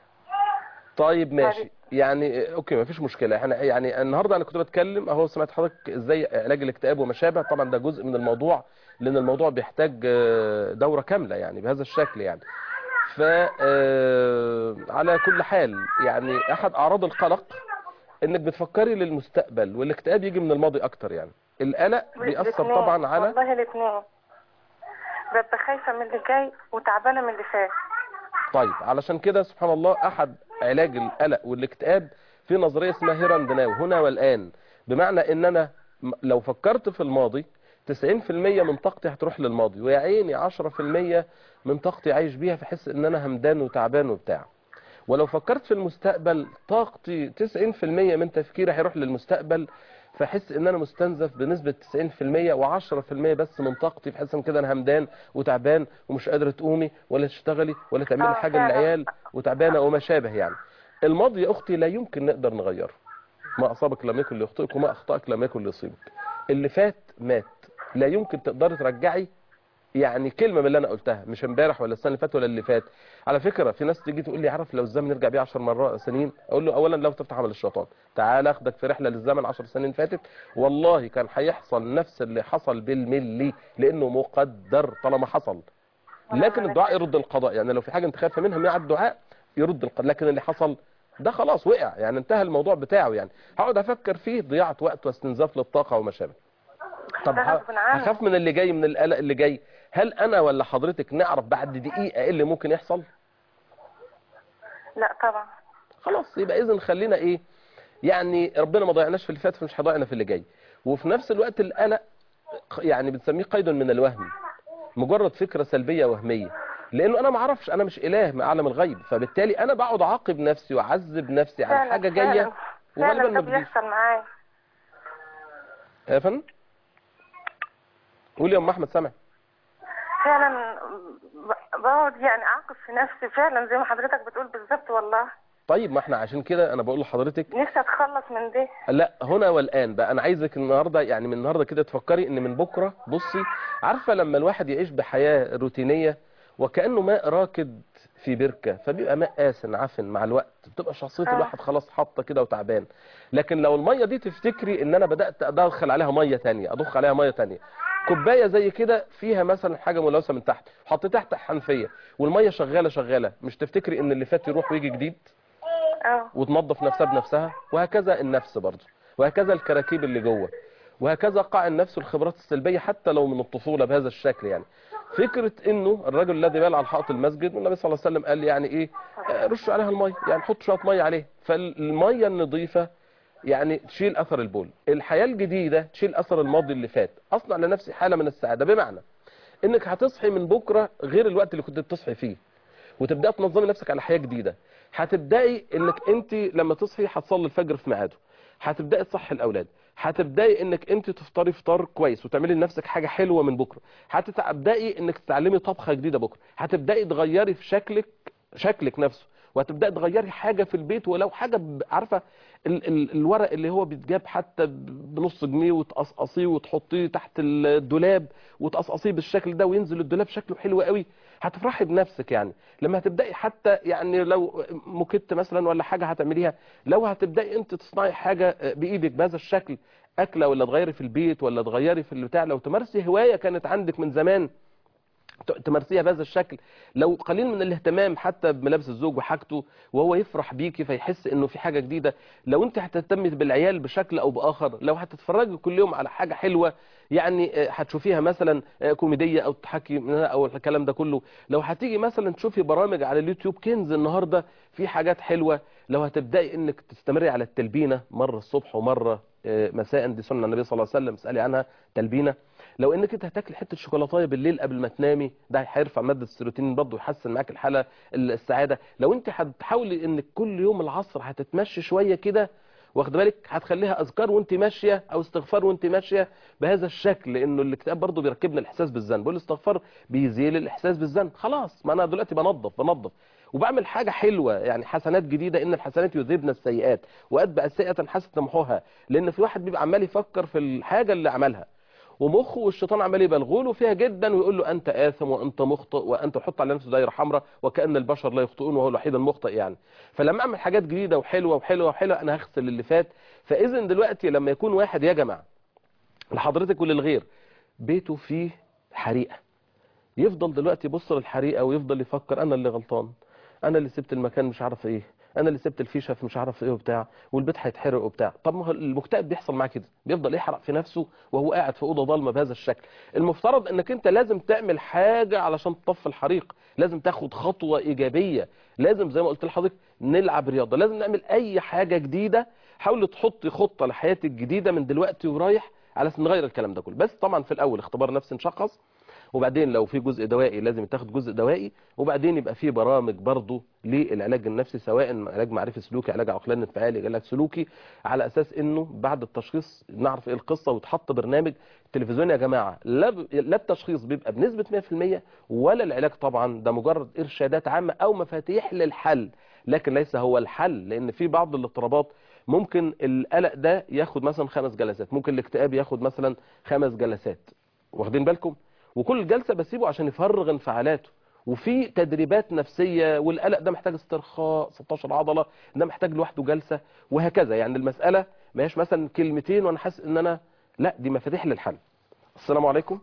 طيب ماشي يعني اوكي مفيش مشكله احنا يعني النهارده انا كنت بتكلم اهو سمعت حضرتك ازاي علاج الاكتئاب وما شابه طبعا ده جزء من الموضوع لان الموضوع بيحتاج آه، دوره كامله يعني بهذا الشكل يعني ف آه، على كل حال يعني احد اعراض القلق انك بتفكري للمستقبل والاكتئاب يجي من الماضي اكتر يعني القلق بيأثر الاتنين. طبعا على والله الاثنين ببقى خايفة من اللي جاي وتعبانة من اللي فات طيب علشان كده سبحان الله احد علاج القلق والاكتئاب في نظريه اسمها هيراندناو هنا والان بمعنى ان انا م- لو فكرت في الماضي 90% من طاقتي هتروح للماضي ويا عيني 10% من طاقتي عايش بيها فحس ان انا همدان وتعبان وبتاع ولو فكرت في المستقبل طاقتي 90% من تفكيري هيروح للمستقبل فاحس ان انا مستنزف بنسبه 90% و10% بس من طاقتي فحس ان كده انا همدان وتعبان ومش قادره تقومي ولا تشتغلي ولا تعملي آه، حاجه فعلا. للعيال وتعبانه وما شابه يعني الماضي يا اختي لا يمكن نقدر نغيره ما اصابك لم يكن ليخطئك وما اخطاك لم يكن ليصيبك اللي فات مات لا يمكن تقدري ترجعي يعني كلمه من اللي انا قلتها مش امبارح ولا السنه اللي فاتت ولا اللي فات على فكره في ناس تيجي تقول لي عارف لو الزمن نرجع بيه 10 مرات سنين اقول له اولا لو تفتح عمل الشيطان تعال اخدك في رحله للزمن 10 سنين فاتت والله كان هيحصل نفس اللي حصل بالملي لانه مقدر طالما حصل لكن الدعاء يرد القضاء يعني لو في حاجه انت خايفه منها مع الدعاء يرد القضاء لكن اللي حصل ده خلاص وقع يعني انتهى الموضوع بتاعه يعني هقعد افكر فيه ضياعه وقت واستنزاف للطاقه وما شابه طب ده ه- غصب عني. هخاف من اللي جاي من القلق اللي جاي هل انا ولا حضرتك نعرف بعد دقيقه ايه اللي ممكن يحصل لا طبعا خلاص يبقى اذا خلينا ايه يعني ربنا ما ضيعناش في اللي فات فمش هيضيعنا في اللي جاي وفي نفس الوقت القلق يعني بنسميه قيد من الوهم مجرد فكره سلبيه وهميه لانه انا ما اعرفش انا مش اله ما اعلم الغيب فبالتالي انا بقعد اعاقب نفسي واعذب نفسي على فعلا حاجه جايه فعلا, وغالبا فعلا ما ده بتجيش بيحصل معايا يا فندم قول يا ام احمد سامع فعلا ب- بقعد يعني اعاقب في نفسي فعلا زي ما حضرتك بتقول بالظبط والله طيب ما احنا عشان كده انا بقول لحضرتك نفسي اتخلص من ده لا هنا والان بقى انا عايزك النهارده يعني من النهارده كده تفكري ان من بكره بصي عارفه لما الواحد يعيش بحياه روتينيه وكانه ماء راكد في بركه فبيبقى ماء آسن عفن مع الوقت بتبقى شخصيه آه. الواحد خلاص حاطه كده وتعبان لكن لو الميه دي تفتكري ان انا بدات ادخل عليها ميه تانية اضخ عليها ميه تانية كوبايه زي كده فيها مثلا حاجه ملوثه من تحت حطيتها تحت حنفيه والميه شغاله شغاله مش تفتكري ان اللي فات يروح ويجي جديد اه وتنظف نفسها بنفسها وهكذا النفس برضه وهكذا الكراكيب اللي جوه وهكذا قاع النفس والخبرات السلبية حتى لو من الطفولة بهذا الشكل يعني فكره انه الرجل الذي بال على حائط المسجد والنبي صلى الله عليه وسلم قال يعني ايه آه، رشوا عليها الميه يعني حط شويه ميه عليه فالميه النظيفه يعني تشيل اثر البول الحياه الجديده تشيل اثر الماضي اللي فات اصنع لنفسي حاله من السعاده بمعنى انك هتصحي من بكره غير الوقت اللي كنت بتصحي فيه وتبداي تنظمي نفسك على حياه جديده هتبداي انك انت لما تصحي هتصلي الفجر في ميعاده هتبداي تصحي الاولاد هتبداي انك انت تفطري فطار كويس وتعملي لنفسك حاجه حلوه من بكره هتبداي انك تتعلمي طبخه جديده بكره هتبداي تغيري في شكلك شكلك نفسه وهتبداي تغيري حاجه في البيت ولو حاجه ب- عارفه ال ال الورق اللي هو بيتجاب حتى ب- بنص جنيه وتقصقصيه وتحطيه تحت الدولاب وتقصقصيه بالشكل ده وينزل الدولاب شكله حلو قوي هتفرحي بنفسك يعني لما هتبداي حتى يعني لو موكيت مثلا ولا حاجه هتعمليها لو هتبداي انت تصنعي حاجه بايدك بهذا الشكل اكله ولا تغيري في البيت ولا تغيري في البتاع لو تمارسي هوايه كانت عندك من زمان ت- تمارسيها بهذا الشكل لو قليل من الاهتمام حتى بملابس الزوج وحاجته وهو يفرح بيكي فيحس انه في حاجه جديده لو انت هتهتمي بالعيال بشكل او باخر لو هتتفرجي كل يوم على حاجه حلوه يعني آه، هتشوفيها مثلا آه، كوميديه او تحكي منها او الكلام ده كله لو هتيجي مثلا تشوفي برامج على اليوتيوب كنز النهارده في حاجات حلوه لو هتبداي انك تستمري على التلبينه مره الصبح ومره آه، مساء دي سنه النبي صلى الله عليه وسلم اسالي عنها تلبينه لو انك انت هتاكل حته شوكولاته بالليل قبل ما تنامي ده هيرفع ماده السيروتونين برضه يحسن معاك الحاله السعاده لو انت هتحاولي انك كل يوم العصر هتتمشي شويه كده واخد بالك هتخليها اذكار وانت ماشيه او استغفار وانت ماشيه بهذا الشكل لانه الاكتئاب برضه بيركبنا الاحساس بالذنب والاستغفار بيزيل الاحساس بالذنب خلاص ما انا دلوقتي بنظف بنظف وبعمل حاجه حلوه يعني حسنات جديده ان الحسنات يذهبن السيئات واتبع السيئه حسنه تمحوها لان في واحد بيبقى عمال يفكر في الحاجه اللي عملها ومخه والشيطان عمال يبلغه له فيها جدا ويقول له انت اثم وانت مخطئ وانت حط على نفسه دايره حمراء وكان البشر لا يخطئون وهو الوحيد المخطئ يعني فلما اعمل حاجات جديده وحلوه وحلوه وحلوه انا هغسل اللي فات فاذا دلوقتي لما يكون واحد يا جماعه لحضرتك وللغير بيته فيه حريقه يفضل دلوقتي يبص للحريقه ويفضل يفكر انا اللي غلطان انا اللي سبت المكان مش عارف ايه انا اللي سبت الفيشه في مش عارف ايه وبتاع والبيت هيتحرق وبتاع طب ما هو المكتئب بيحصل معاه كده بيفضل يحرق في نفسه وهو قاعد في اوضه ضلمه بهذا الشكل المفترض انك انت لازم تعمل حاجه علشان تطفي الحريق لازم تاخد خطوه ايجابيه لازم زي ما قلت لحضرتك نلعب رياضه لازم نعمل اي حاجه جديده حاولي تحطي خطه لحياتك الجديده من دلوقتي ورايح على اساس نغير الكلام ده كله بس طبعا في الاول اختبار نفسي نشخص وبعدين لو في جزء دوائي لازم تاخد جزء دوائي وبعدين يبقى في برامج برضه للعلاج النفسي سواء علاج معرفي سلوكي علاج عقلاني انفعالي علاج سلوكي على اساس انه بعد التشخيص نعرف ايه القصه ويتحط برنامج تلفزيون يا جماعه لا ب... لا التشخيص بيبقى بنسبه 100% ولا العلاج طبعا ده مجرد ارشادات عامه او مفاتيح للحل لكن ليس هو الحل لان في بعض الاضطرابات ممكن القلق ده ياخد مثلا خمس جلسات ممكن الاكتئاب ياخد مثلا خمس جلسات واخدين بالكم وكل جلسة بسيبه عشان يفرغ انفعالاته وفي تدريبات نفسية والقلق ده محتاج استرخاء 16 عضلة ده محتاج لوحده جلسة وهكذا يعني المسألة ما هيش مثلا كلمتين وانا حاسس ان انا لا دي مفاتيح للحل السلام عليكم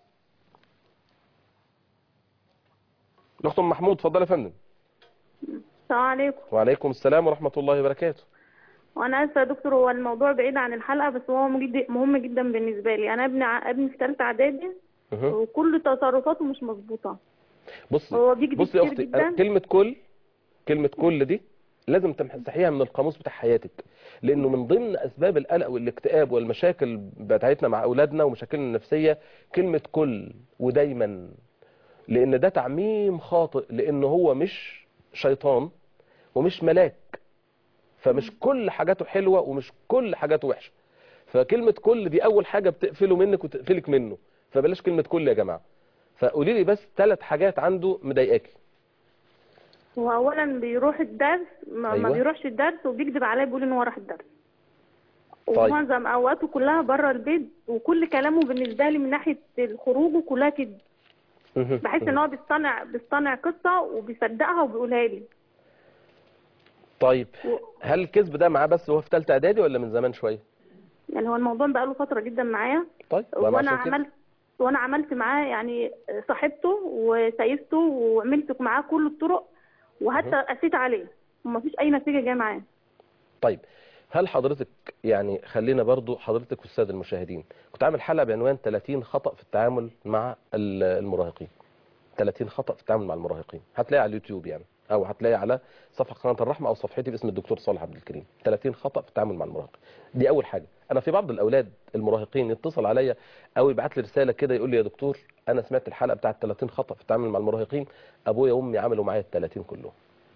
الاخت ام محمود اتفضل يا فندم السلام عليكم وعليكم السلام ورحمة الله وبركاته وانا اسفه يا دكتور هو الموضوع بعيد عن الحلقه بس هو مجد- مهم جدا بالنسبه لي انا ابني ع- ابني في ثالثه اعدادي أها. وكل تصرفاته مش مظبوطه بصي هو بيكذب بصي يا كتير اختي جدا. أنا كلمة كل كلمة كل دي لازم تمسحيها من القاموس بتاع حياتك لانه من ضمن اسباب القلق والاكتئاب والمشاكل بتاعتنا مع اولادنا ومشاكلنا النفسية كلمة كل ودايما لان ده تعميم خاطئ لان هو مش شيطان ومش ملاك فمش كل حاجاته حلوة ومش كل حاجاته وحشة فكلمة كل دي اول حاجة بتقفله منك وتقفلك منه فبلاش كلمة كل يا جماعة فقولي لي بس ثلاث حاجات عنده مضايقاكي هو اولا بيروح الدرس ما, أيوة. ما بيروحش الدرس وبيكذب عليا بيقول ان هو راح الدرس طيب. ومعظم اوقاته كلها بره البيت وكل كلامه بالنسبه لي من ناحيه الخروج كلها كده بحس ان هو بيصطنع بيصطنع قصه وبيصدقها وبيقولها لي طيب و- هل الكذب ده معاه بس وهو في ثالثه اعدادي ولا من زمان شويه يعني هو الموضوع بقاله فتره جدا معايا طيب وأنا وانا عشان كده- عملت وانا عملت معاه يعني صاحبته وسيسته وعملت معاه كل الطرق وحتى قسيت عليه ومفيش اي نتيجه جايه معاه طيب هل حضرتك يعني خلينا برضو حضرتك والساده المشاهدين كنت عامل حلقه بعنوان 30 خطأ في التعامل مع ال- المراهقين 30 خطأ في التعامل مع المراهقين هتلاقي على اليوتيوب يعني او هتلاقي على صفحه قناه الرحمه او صفحتي باسم الدكتور صالح عبد الكريم 30 خطأ في التعامل مع المراهق دي اول حاجه انا في بعض الاولاد المراهقين يتصل عليا او يبعت لي رساله كده يقول لي يا دكتور انا سمعت الحلقه بتاعه 30 خطأ في التعامل مع المراهقين ابويا وامي عملوا معايا ال 30 كلهم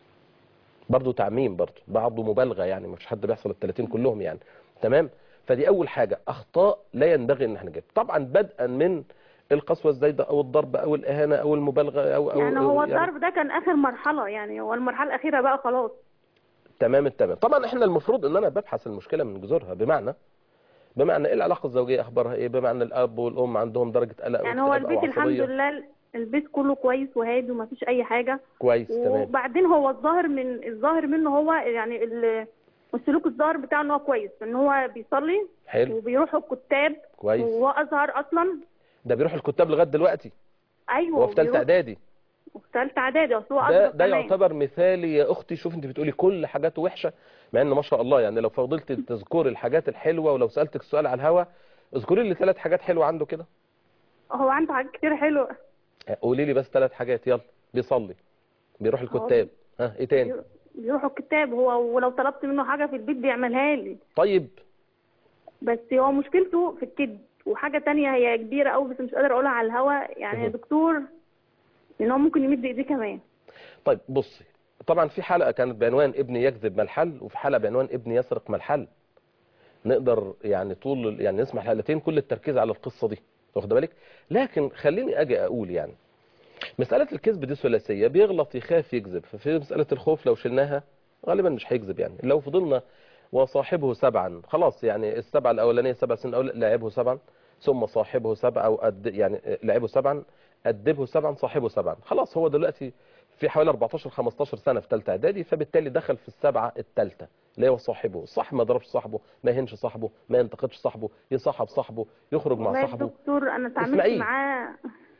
برضه تعميم برضه بعضه مبالغه يعني مفيش حد بيحصل ال 30 كلهم يعني تمام فدي اول حاجه اخطاء لا ينبغي ان احنا نجيبها طبعا بدءا من القسوه الزايده او الضرب او الاهانه او المبالغه او او يعني هو الضرب ده كان اخر مرحله يعني هو المرحله الاخيره بقى خلاص تمام التمام طبعا احنا المفروض ان انا ببحث المشكله من جذورها بمعنى بمعنى ايه العلاقه الزوجيه اخبارها ايه بمعنى الاب والام عندهم درجه قلق يعني هو واكتئاب أو البيت الحمد عصبية؟ لله البيت كله كويس وهادي ومفيش اي حاجه كويس تمام وبعدين هو الظاهر من الظاهر منه هو يعني ال- السلوك الظاهر بتاعه ان هو كويس ان هو بيصلي حلو وبيروح الكتاب كويس وهو ازهر اصلا ده بيروح الكتاب لغايه دلوقتي ايوه هو في ثالثه بيروح- اعدادي وفي ثالثه اعدادي اصل هو ده ازهر ده كمان. يعتبر مثالي يا اختي شوف انت بتقولي كل حاجاته وحشه مع ان ما شاء الله يعني لو فضلت تذكري الحاجات الحلوه ولو سالتك السؤال على الهوا اذكري لي ثلاث حاجات حلوه عنده كده هو عنده حاجات كتير حلوه قولي لي بس ثلاث حاجات يلا بيصلي بيروح الكتاب ها ايه تاني بيروح الكتاب هو ولو طلبت منه حاجه في البيت بيعملها لي طيب بس هو مشكلته في الكذب وحاجه تانية هي كبيره قوي بس مش قادره اقولها على الهوا يعني يا مه. دكتور ان هو ممكن يمد ايديه كمان طيب بصي طبعا في حلقه كانت بعنوان ابني يكذب ما الحل وفي حلقه بعنوان ابني يسرق ما الحل نقدر يعني طول يعني نسمع الحلقتين كل التركيز على القصه دي واخد بالك لكن خليني اجي اقول يعني مساله الكذب دي ثلاثيه بيغلط يخاف يكذب ففي مساله الخوف لو شلناها غالبا مش هيكذب يعني لو فضلنا وصاحبه سبعا خلاص يعني السبعه الاولانيه سبع سنين اول لعبه سبعا ثم صاحبه سبعه او أد يعني لعبه سبعا أدبه سبعا صاحبه سبعا خلاص هو دلوقتي في حوالي 14 15 سنه في ثالثه اعدادي فبالتالي دخل في السبعه الثالثه اللي هو صاحبه صح ما ضربش صاحبه ما يهنش صاحبه ما ينتقدش صاحبه يصاحب صاحبه يخرج مع والله يا صاحبه دكتور انا اتعاملت اسمعيه. معاه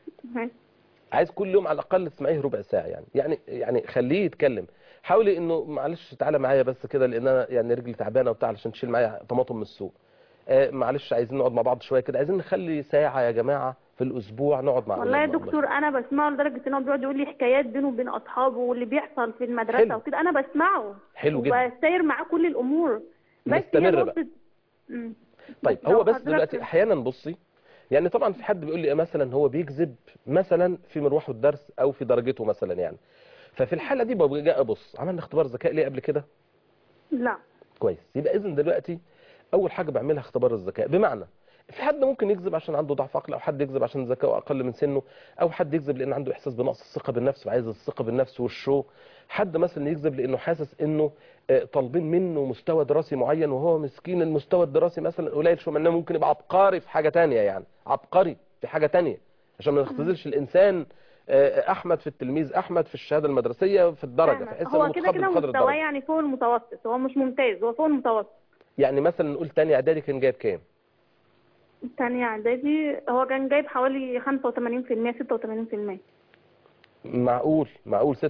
عايز كل يوم على الاقل تسمعيه ربع ساعه يعني يعني يعني خليه يتكلم حاولي انه معلش تعالى معايا بس كده لان انا يعني رجلي تعبانه وبتاع علشان تشيل معايا طماطم من السوق آه معلش عايزين نقعد مع بعض شويه كده عايزين نخلي ساعه يا جماعه في الاسبوع نقعد مع والله يا أولادنا. دكتور انا بسمعه لدرجه ان هو بيقعد يقول لي حكايات بينه وبين اصحابه واللي بيحصل في المدرسه حلو. وكده انا بسمعه حلو جدا وبساير معاه كل الامور بس هي نستمر بقى. نقطة- مم. طيب لو هو بس حضرتك- دلوقتي احيانا بصي يعني طبعا في حد بيقول لي مثلا هو بيكذب مثلا في مروحه الدرس او في درجته مثلا يعني ففي الحاله دي ببقى جاي ابص عملنا اختبار ذكاء ليه قبل كده لا كويس يبقى اذا دلوقتي اول حاجه بعملها اختبار الذكاء بمعنى في حد ممكن يكذب عشان عنده ضعف عقل او حد يكذب عشان ذكائه اقل من سنه او حد يكذب لان عنده احساس بنقص الثقه بالنفس وعايز الثقه بالنفس والشو حد مثلا يكذب لانه حاسس انه آه، طالبين منه مستوى دراسي معين وهو مسكين المستوى الدراسي مثلا قليل شو منه ممكن يبقى عبقري في حاجه تانية يعني عبقري في حاجه تانية عشان ما نختزلش الانسان آه، احمد في التلميذ احمد في الشهاده المدرسيه في الدرجه فاهمة. فحس هو انه كده متقدم كده بقدر مستواه الدرجه يعني فوق المتوسط هو مش ممتاز هو فوق المتوسط يعني مثلا نقول تاني اعدادي كان جايب كام تانية اعدادي هو كان جايب حوالي 85% 86% معقول معقول 86%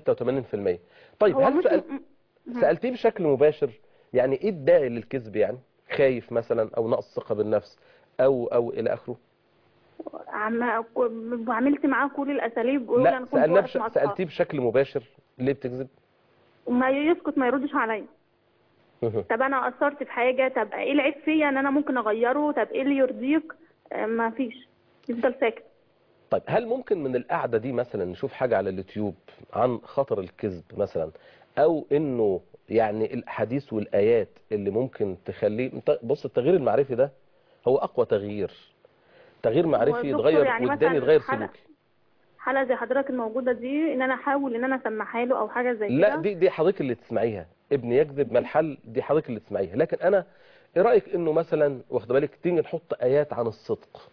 طيب هو هل مش سأل... م- سألتيه بشكل مباشر يعني ايه الداعي للكذب يعني خايف مثلا او نقص ثقة بالنفس او او الى اخره عم... عملت معاه كل الاساليب بيقول لا انا كنت سألناه واقف بش... مع أصحابي. سألتيه بشكل مباشر ليه بتكذب وما يسكت ما يردش عليا طب انا قصرت في حاجه طب ايه العيب فيا ان انا ممكن اغيره طب ايه اللي يرضيك آه، ما فيش يفضل ساكت طيب هل ممكن من القعدة دي مثلا نشوف حاجة على اليوتيوب عن خطر الكذب مثلا او انه يعني الاحاديث والايات اللي ممكن تخليه انت- بص التغيير المعرفي ده هو اقوى تغيير تغيير معرفي دكتور يتغير يعني قدامي مثلا يتغير حلقة- سلوكي حلقه زي حضرتك الموجوده دي ان انا احاول ان انا اسمعها له او حاجه زي لا كده دي دي حضرتك اللي تسمعيها ابن يكذب ما الحل دي حضرتك اللي تسمعيها لكن انا ايه رايك انه مثلا واخد بالك تيجي نحط ايات عن الصدق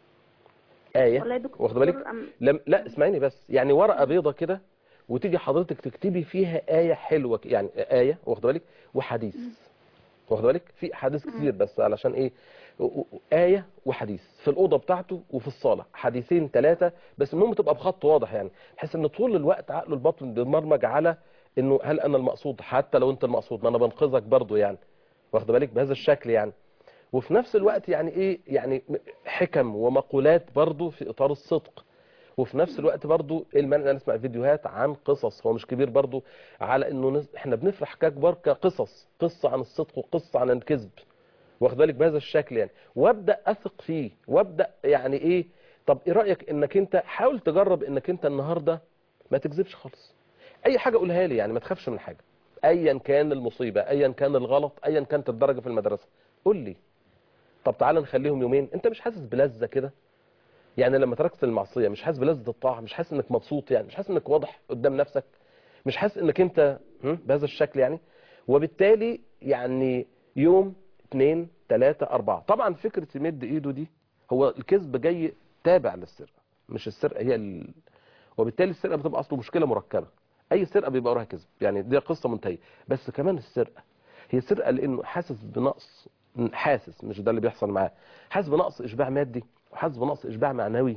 ايه والله يا دكتور واخد بالك أم- لم لا اسمعيني بس يعني ورقه بيضه كده وتيجي حضرتك تكتبي فيها ايه حلوه ك- يعني ايه واخد بالك وحديث واخد بالك في احاديث كتير بس علشان ايه و- و- ايه وحديث في الاوضه بتاعته وفي الصاله حديثين ثلاثه بس المهم تبقى بخط واضح يعني بحيث ان طول الوقت عقله الباطن بيتبرمج على انه هل انا المقصود حتى لو انت المقصود ما انا بنقذك برضو يعني واخد بالك بهذا الشكل يعني وفي نفس الوقت يعني ايه يعني حكم ومقولات برضو في اطار الصدق وفي نفس الوقت برضو ايه المانع ان أنا اسمع فيديوهات عن قصص هو مش كبير برضو على انه نس... احنا بنفرح ككبار كقصص قصه عن الصدق وقصه عن الكذب واخد بالك بهذا الشكل يعني وابدا اثق فيه وابدا يعني ايه طب ايه رايك انك انت حاول تجرب انك انت النهارده ما تكذبش خالص اي حاجه قولها لي يعني ما تخافش من حاجه ايا كان المصيبه ايا كان الغلط ايا كانت الدرجه في المدرسه قول لي طب تعالى نخليهم يومين انت مش حاسس بلذه كده يعني لما تركت المعصيه مش حاسس بلذه الطاعه مش حاسس انك مبسوط يعني مش حاسس انك واضح قدام نفسك مش حاسس انك انت هم، بهذا الشكل يعني وبالتالي يعني يوم اثنين ثلاثة أربعة طبعا فكرة يمد إيده دي هو الكذب جاي تابع للسرقة مش السرقة هي ال... وبالتالي السرقة بتبقى أصله مشكلة مركبة أي سرقة بيبقى وراها كذب يعني دي قصة منتهية بس كمان السرقة هي سرقة لأنه حاسس بنقص حاسس مش ده اللي بيحصل معاه حاسس بنقص إشباع مادي وحاسس بنقص إشباع معنوي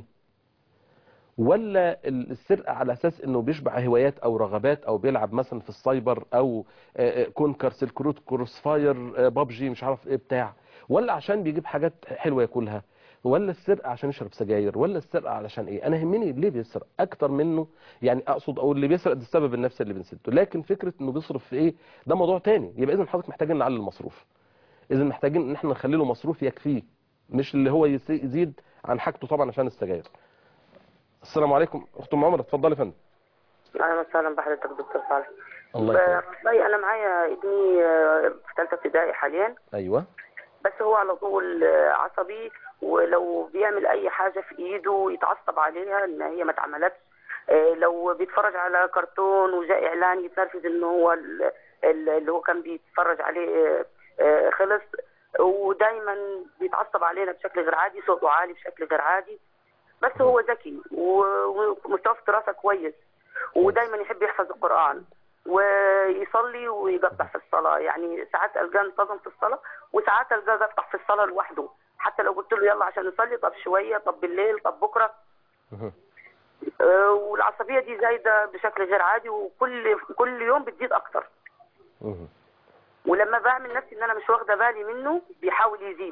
ولا ال- السرقة على أساس أنه بيشبع هوايات أو رغبات أو بيلعب مثلا في السايبر أو آه، آه، كونكر سلكروت كروس فاير آه، بابجي مش عارف إيه بتاع ولا عشان بيجيب حاجات حلوة ياكلها ولا السرقة عشان يشرب سجاير ولا السرقة علشان إيه أنا يهمني ليه بيسرق أكتر منه يعني أقصد أو اللي بيسرق ده السبب النفسي اللي بنسده لكن فكرة أنه بيصرف في إيه ده موضوع تاني يبقى إذا حضرتك محتاجين نعلي المصروف إذا محتاجين إن إحنا نخلي له مصروف يكفيه مش اللي هو يس- يزيد عن حاجته طبعا عشان السجاير السلام عليكم اخت ام عمر اتفضلي يا فندم اهلا وسهلا بحضرتك دكتور صالح الله ب- يكرمك والله انا معايا ابني آه، في ثالثه ابتدائي حاليا ايوه بس هو على طول آه، عصبي ولو بيعمل اي حاجه في ايده يتعصب عليها ان هي ما اتعملتش آه، لو بيتفرج على كرتون وجاء اعلان يتنرفز ان هو ال- ال- اللي هو كان بيتفرج عليه آه، آه، خلص ودايما بيتعصب علينا بشكل غير عادي صوته عالي بشكل غير عادي بس هو ذكي و- ومستواه في الدراسه كويس ودايما يحب يحفظ القران ويصلي ويقطع في الصلاه يعني ساعات القاه انتظم في الصلاه وساعات القاه يقطع في الصلاه لوحده حتى لو قلت له يلا عشان نصلي طب شويه طب بالليل طب بكره مهم. آه، والعصبيه دي زايده بشكل غير عادي وكل كل يوم بتزيد اكتر مهم. ولما بعمل نفسي ان انا مش واخده بالي منه بيحاول يزيد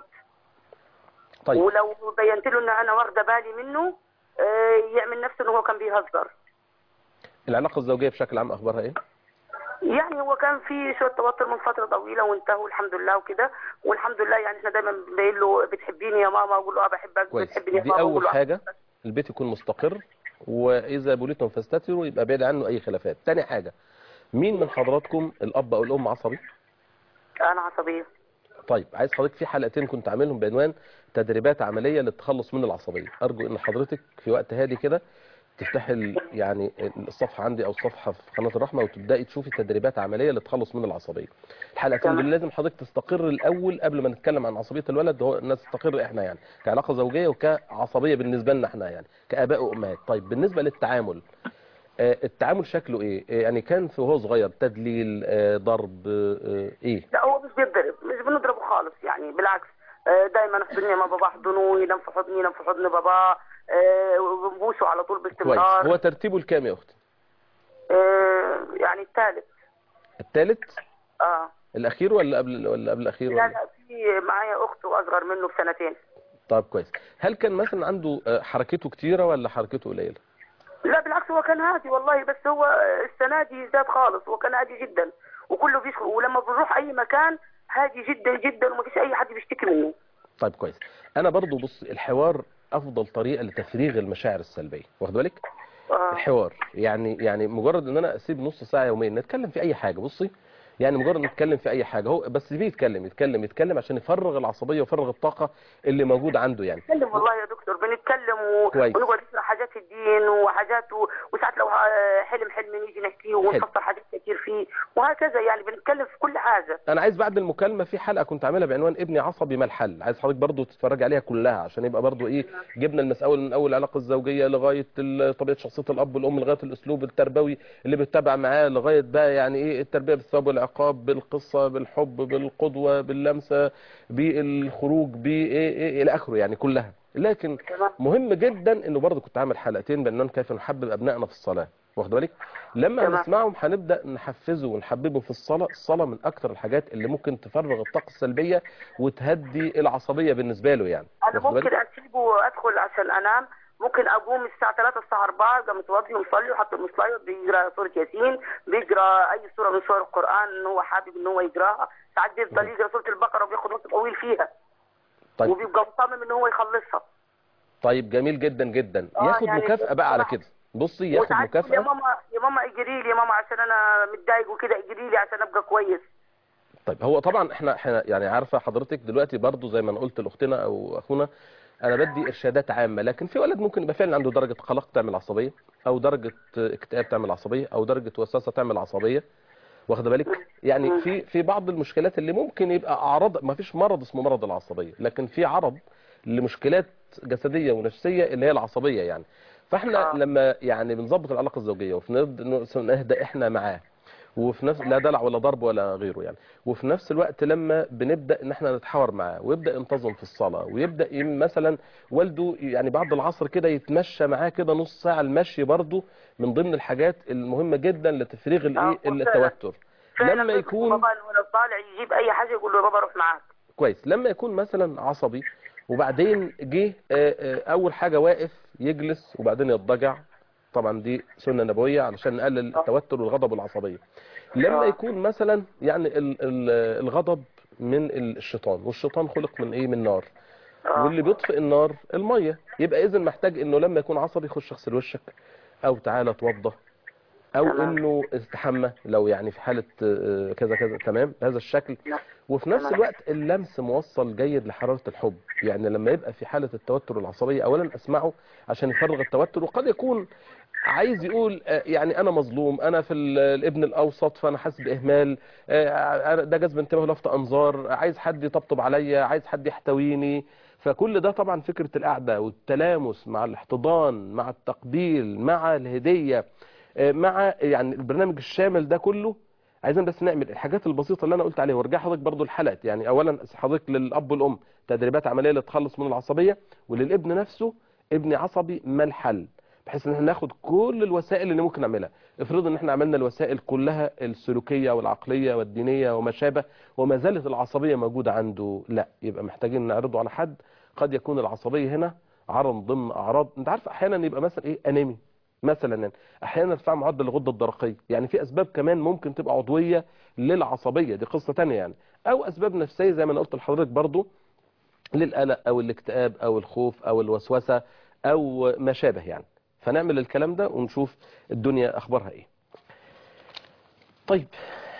طيب ولو بينت له ان انا واخده بالي منه آه، يعمل نفسه ان هو كان بيهزر العلاقه الزوجيه بشكل عام اخبارها ايه يعني هو كان في شويه توتر من فتره طويله وانتهوا الحمد لله وكده والحمد لله يعني احنا دايما بنقول له بتحبيني يا ماما اقول له اه بحبك كويس بتحبني يا دي ماما اول أقول له آه. حاجه البيت يكون مستقر واذا بوليتم فاستتروا يبقى بعيد عنه اي خلافات تاني حاجه مين من حضراتكم الاب او الام عصبي انا عصبيه طيب عايز حضرتك في حلقتين كنت عاملهم بعنوان تدريبات عمليه للتخلص من العصبيه ارجو ان حضرتك في وقت هادي كده تفتحي ال- يعني الصفحه عندي او الصفحه في قناه الرحمه وتبداي تشوفي تدريبات عمليه للتخلص من العصبيه الحلقتين تمام. دول لازم حضرتك تستقر الاول قبل ما نتكلم عن عصبيه الولد هو الناس تستقر احنا يعني كعلاقه زوجيه وكعصبيه بالنسبه لنا احنا يعني كاباء وامهات طيب بالنسبه للتعامل آه، التعامل شكله ايه آه، يعني كان في وهو صغير تدليل آه، ضرب آه، ايه لا هو مش بيتضرب مش بنضربه خالص يعني بالعكس آه، دايما احضني مع بابا احضنه ينام في حضني ينام في حضن بابا آه، وبنبوسه على طول كويس باستمرار هو ترتيبه الكام يا اختي آه، يعني الثالث الثالث اه الاخير ولا قبل ولا قبل الاخير لا ولا لا في معايا اخت اصغر منه بسنتين طيب كويس هل كان مثلا عنده آه، حركته كتيره ولا حركته قليله لا بالعكس هو كان هادي والله بس هو السنه دي زاد خالص هو كان هادي جدا وكله بيشكر ولما بنروح اي مكان هادي جدا جدا وما فيش اي حد بيشتكي منه طيب كويس انا برضو بص الحوار افضل طريقه لتفريغ المشاعر السلبيه واخد بالك آه. الحوار يعني يعني مجرد ان انا اسيب نص ساعه يوميا نتكلم في اي حاجه بصي يعني مجرد نتكلم في اي حاجه هو بس بيه يتكلم يتكلم يتكلم عشان يفرغ العصبيه ويفرغ الطاقه اللي موجوده عنده يعني بنتكلم والله يا دكتور بنتكلم و... كويس. ونقعد نسمع حاجات في الدين وحاجات و... وساعات لو ه- حلم حلم نيجي نحكيه ونفسر حاجات كتير فيه وهكذا يعني بنتكلم في كل حاجه انا عايز بعد المكالمه في حلقه كنت عاملها بعنوان ابني عصبي ما الحل عايز حضرتك برضو تتفرج عليها كلها عشان يبقى برضو ايه جبنا المساله من اول العلاقه الزوجيه لغايه ال- طبيعه شخصيه الاب والام لغايه الاسلوب التربوي اللي بيتبع معاه لغايه بقى يعني ايه التربيه بالثواب والعقاب بالقصه بالحب بالقدوه باللمسه بالخروج بايه إيه الى اخره يعني كلها لكن تمام. مهم جدا انه برضو كنت عامل حلقتين بعنوان كيف نحبب ابنائنا في الصلاه واخد بالك لما تمام. هنسمعهم هنبدا نحفزه ونحببه في الصلاه الصلاه من اكتر الحاجات اللي ممكن تفرغ الطاقه السلبيه وتهدي العصبيه بالنسبه له يعني انا واخد بالك؟ ممكن اسيبه ادخل عشان انام ممكن اقوم الساعه 3 الساعه 4 ابقى متوضي ومصلي وحاطط المصلي بيقرا سوره ياسين بيقرا اي سوره من سور القران ان هو حابب ان هو يقراها ساعات بيفضل يقرا سوره البقره وبياخد وقت طويل فيها طيب وبيبقى مصمم ان هو يخلصها طيب جميل جدا جدا آه، ياخد يعني مكافأة بقى على كده بصي ياخد وساعات يقول يا مكافأة ماما يا ماما اجري لي يا ماما عشان انا متضايق وكده اجري لي عشان ابقى كويس طيب هو طبعا احنا احنا يعني عارفه حضرتك دلوقتي برضو زي ما انا قلت لاختنا او اخونا انا بدي ارشادات عامه لكن في ولد ممكن يبقى فعلا عنده درجه قلق تعمل عصبيه او درجه اكتئاب تعمل عصبيه او درجه وسوسه تعمل عصبيه واخده بالك يعني في في بعض المشكلات اللي ممكن يبقى اعراض ما فيش مرض اسمه مرض العصبيه لكن في عرض لمشكلات جسديه ونفسيه اللي هي العصبيه يعني فاحنا آه. لما يعني بنظبط العلاقه الزوجيه ونهدى احنا معاه وفي نفس لا دلع ولا ضرب ولا غيره يعني وفي نفس الوقت لما بنبدا ان احنا نتحاور معاه ويبدا ينتظم في الصلاه ويبدا يم- مثلا والده يعني بعد العصر كده يتمشى معاه كده نص ساعه المشي برضه من ضمن الحاجات المهمه جدا لتفريغ الايه آه، فعلا. التوتر فعلا لما بيقول يكون بابا الولد طالع يجيب اي حاجه يقول له يا بابا روح معاك كويس لما يكون مثلا عصبي وبعدين جه آه، آه، اول حاجه واقف يجلس وبعدين يضجع طبعا دي سنه نبويه علشان نقلل التوتر والغضب والعصبيه لما آه. يكون مثلا يعني ال- ال- الغضب من الشيطان والشيطان خلق من ايه من نار آه. واللي بيطفئ النار الميه يبقى اذا محتاج انه لما يكون عصبي يخش يغسل وشك او تعالى اتوضى او تمام. انه استحمى لو يعني في حاله آه، كذا كذا تمام بهذا الشكل نعم. وفي نفس تمام. الوقت اللمس موصل جيد لحراره الحب يعني لما يبقى في حاله التوتر والعصبيه اولا اسمعه عشان يفرغ التوتر وقد يكون عايز يقول آه، يعني انا مظلوم انا في ال- الابن الاوسط فانا حاسس باهمال آه، ده جذب انتباه ولفت انظار عايز حد يطبطب عليا عايز حد يحتويني فكل ده طبعا فكره القعده والتلامس مع الاحتضان مع التقبيل مع الهديه آه، مع يعني البرنامج الشامل ده كله عايزين بس نعمل الحاجات البسيطه اللي انا قلت عليها وارجع حضرتك برضو الحلقات يعني اولا حضرتك للاب والام تدريبات عمليه للتخلص من العصبيه وللابن نفسه ابني عصبي ما الحل بحيث ان احنا ناخد كل الوسائل اللي ممكن نعملها افرض ان احنا عملنا الوسائل كلها السلوكيه والعقليه والدينيه وما شابه وما زالت العصبيه موجوده عنده لا يبقى محتاجين نعرضه على حد قد يكون العصبيه هنا عرض ضمن اعراض انت عارف احيانا يبقى مثلا ايه انيمي مثلا يعني احيانا ارتفاع معدل الغده الدرقيه يعني في اسباب كمان ممكن تبقى عضويه للعصبيه دي قصه تانية يعني او اسباب نفسيه زي ما انا قلت لحضرتك برضو للقلق او الاكتئاب او الخوف او الوسوسه او ما شابه يعني فنعمل الكلام ده ونشوف الدنيا اخبارها ايه طيب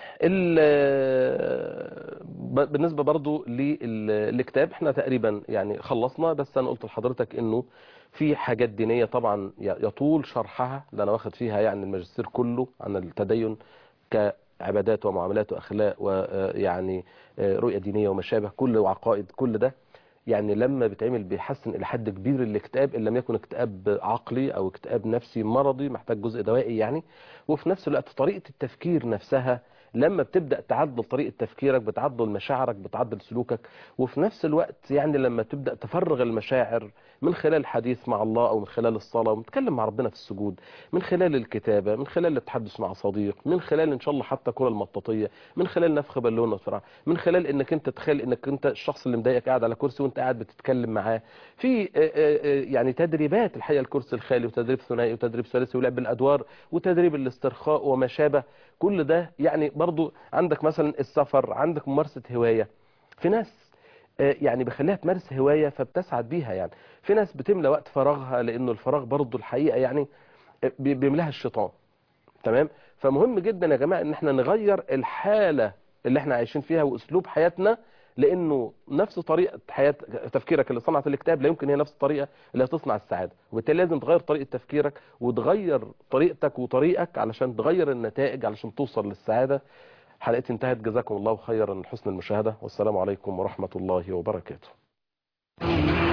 ال- ب- بالنسبه برضو للاكتئاب احنا تقريبا يعني خلصنا بس انا قلت لحضرتك انه في حاجات دينيه طبعا ي- يطول شرحها اللي انا واخد فيها يعني الماجستير كله عن التدين كعبادات ومعاملات واخلاق ويعني رؤيه دينيه وما شابه كل وعقائد كل ده يعني لما بيتعمل بيحسن الى حد كبير الاكتئاب ان لم يكن اكتئاب عقلي او اكتئاب نفسي مرضي محتاج جزء دوائي يعني وفي نفس الوقت طريقه التفكير نفسها لما بتبدا تعدل طريقه تفكيرك بتعدل مشاعرك بتعدل سلوكك وفي نفس الوقت يعني لما تبدا تفرغ المشاعر من خلال الحديث مع الله او من خلال الصلاه ونتكلم مع ربنا في السجود من خلال الكتابه من خلال التحدث مع صديق من خلال ان شاء الله حتى كره المطاطيه من خلال نفخ بالونه بسرعه من خلال انك انت تخيل انك انت الشخص اللي مضايقك قاعد على كرسي وانت قاعد بتتكلم معاه في آه، آه، آه، يعني تدريبات الحقيقه الكرسي الخالي وتدريب ثنائي وتدريب ثلاثي ولعب الادوار وتدريب الاسترخاء وما شابه كل ده يعني برضو عندك مثلا السفر عندك ممارسه هوايه في ناس آه، يعني بخليها تمارس هوايه فبتسعد بيها يعني في ناس بتملى وقت فراغها لانه الفراغ برضو الحقيقه يعني آه، بي- بيملاها الشيطان تمام فمهم جدا يا جماعه ان احنا نغير الحاله اللي احنا عايشين فيها واسلوب حياتنا لانه نفس طريقه حياه تفكيرك اللي صنعت الاكتئاب لا يمكن هي نفس الطريقه اللي هتصنع السعاده وبالتالي لازم تغير طريقه تفكيرك وتغير طريقتك وطريقك علشان تغير النتائج علشان توصل للسعاده حلقتي انتهت جزاكم الله خيرا حسن المشاهده والسلام عليكم ورحمه الله وبركاته